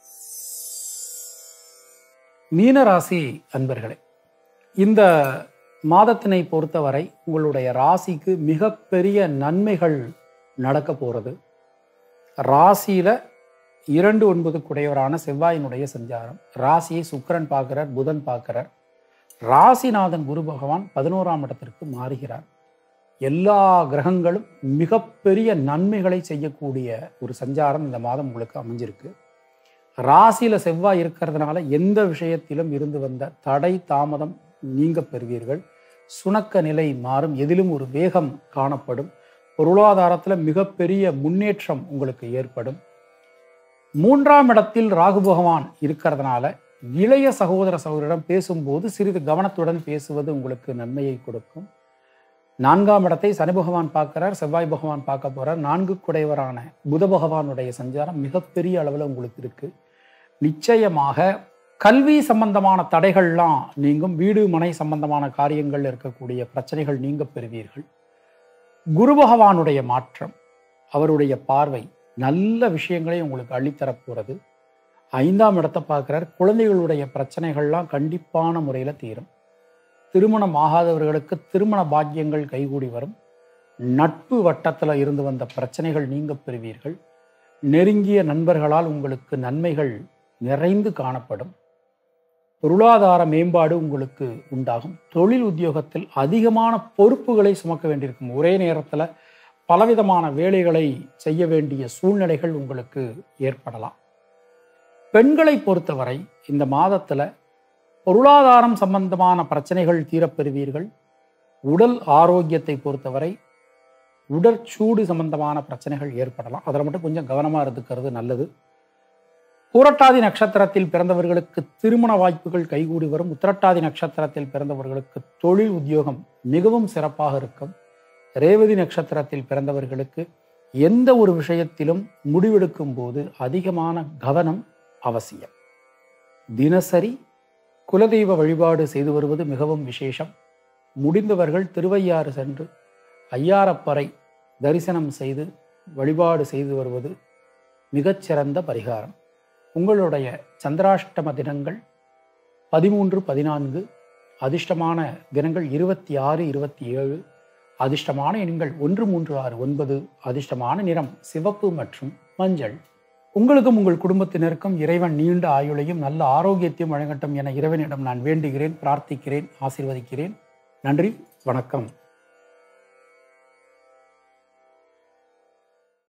மீனராசி அன்பர்களே இந்த மாதத்தினை பொறுத்தவரை உங்களுடைய ராசிக்கு மிகப்பெரிய நன்மைகள் நடக்க போகிறது ராசியில இரண்டு ஒன்பது குடையவரான செவ்வாயினுடைய சஞ்சாரம் ராசியை சுக்கிரன் பார்க்கிறார் புதன் பார்க்கிறார் ராசிநாதன் குரு பகவான் பதினோராம் இடத்திற்கு மாறுகிறார் எல்லா கிரகங்களும் மிகப்பெரிய நன்மைகளை செய்யக்கூடிய ஒரு சஞ்சாரம் இந்த மாதம் உங்களுக்கு அமைஞ்சிருக்கு ராசியில செவ்வாய் இருக்கிறதுனால எந்த விஷயத்திலும் இருந்து வந்த தடை தாமதம் நீங்க பெறுவீர்கள் சுணக்க நிலை மாறும் எதிலும் ஒரு வேகம் காணப்படும் பொருளாதாரத்தில் மிகப்பெரிய முன்னேற்றம் உங்களுக்கு ஏற்படும் மூன்றாம் இடத்தில் ராகு பகவான் இருக்கிறதுனால இளைய சகோதர சகோதரிடம் பேசும்போது சிறிது கவனத்துடன் பேசுவது உங்களுக்கு நன்மையை கொடுக்கும் நான்காம் இடத்தை சனி பகவான் பார்க்கிறார் செவ்வாய் பகவான் பார்க்க போறார் நான்கு குடைவரான புத பகவானுடைய சஞ்சாரம் மிகப்பெரிய அளவில் உங்களுக்கு இருக்கு நிச்சயமாக கல்வி சம்பந்தமான தடைகள்லாம் நீங்கும் வீடு மனை சம்பந்தமான காரியங்கள் இருக்கக்கூடிய பிரச்சனைகள் நீங்க பெறுவீர்கள் குரு பகவானுடைய மாற்றம் அவருடைய பார்வை நல்ல விஷயங்களை உங்களுக்கு அள்ளித்தரப் போகிறது ஐந்தாம் இடத்தை பார்க்குறார் குழந்தைகளுடைய பிரச்சனைகள்லாம் கண்டிப்பான முறையில் தீரும் திருமணம் ஆகாதவர்களுக்கு திருமண பாக்கியங்கள் கைகூடி வரும் நட்பு வட்டத்தில் இருந்து வந்த பிரச்சனைகள் நீங்க பெறுவீர்கள் நெருங்கிய நண்பர்களால் உங்களுக்கு நன்மைகள் நிறைந்து காணப்படும் பொருளாதார மேம்பாடு உங்களுக்கு உண்டாகும் தொழில் உத்தியோகத்தில் அதிகமான பொறுப்புகளை சுமக்க வேண்டியிருக்கும் ஒரே நேரத்தில் பலவிதமான வேலைகளை செய்ய வேண்டிய சூழ்நிலைகள் உங்களுக்கு ஏற்படலாம் பெண்களை பொறுத்தவரை இந்த மாதத்தில் பொருளாதாரம் சம்பந்தமான பிரச்சனைகள் தீரப்பெறுவீர்கள் உடல் ஆரோக்கியத்தை பொறுத்தவரை உடற்சூடு சம்பந்தமான பிரச்சனைகள் ஏற்படலாம் அதில் மட்டும் கொஞ்சம் கவனமாக இருந்துக்கிறது நல்லது பூரட்டாதி நட்சத்திரத்தில் பிறந்தவர்களுக்கு திருமண வாய்ப்புகள் கைகூடி வரும் உத்திரட்டாதி நட்சத்திரத்தில் பிறந்தவர்களுக்கு தொழில் உத்தியோகம் மிகவும் சிறப்பாக இருக்கும் ரேவதி நட்சத்திரத்தில் பிறந்தவர்களுக்கு எந்த ஒரு விஷயத்திலும் முடிவெடுக்கும் போது அதிகமான கவனம் அவசியம் தினசரி குலதெய்வ வழிபாடு செய்து வருவது மிகவும் விசேஷம் முடிந்தவர்கள் திருவையாறு சென்று ஐயாரப்பறை தரிசனம் செய்து வழிபாடு செய்து வருவது மிகச்சிறந்த பரிகாரம் உங்களுடைய சந்திராஷ்டம தினங்கள் பதிமூன்று பதினான்கு அதிர்ஷ்டமான தினங்கள் இருபத்தி ஆறு இருபத்தி ஏழு அதிர்ஷ்டமான எண்கள் ஒன்று மூன்று ஆறு ஒன்பது அதிர்ஷ்டமான நிறம் சிவப்பு மற்றும் மஞ்சள் உங்களுக்கும் உங்கள் குடும்பத்தினருக்கும் இறைவன் நீண்ட ஆயுளையும் நல்ல ஆரோக்கியத்தையும் வழங்கட்டும் என இறைவனிடம் நான் வேண்டுகிறேன் பிரார்த்திக்கிறேன் ஆசீர்வதிக்கிறேன் நன்றி வணக்கம்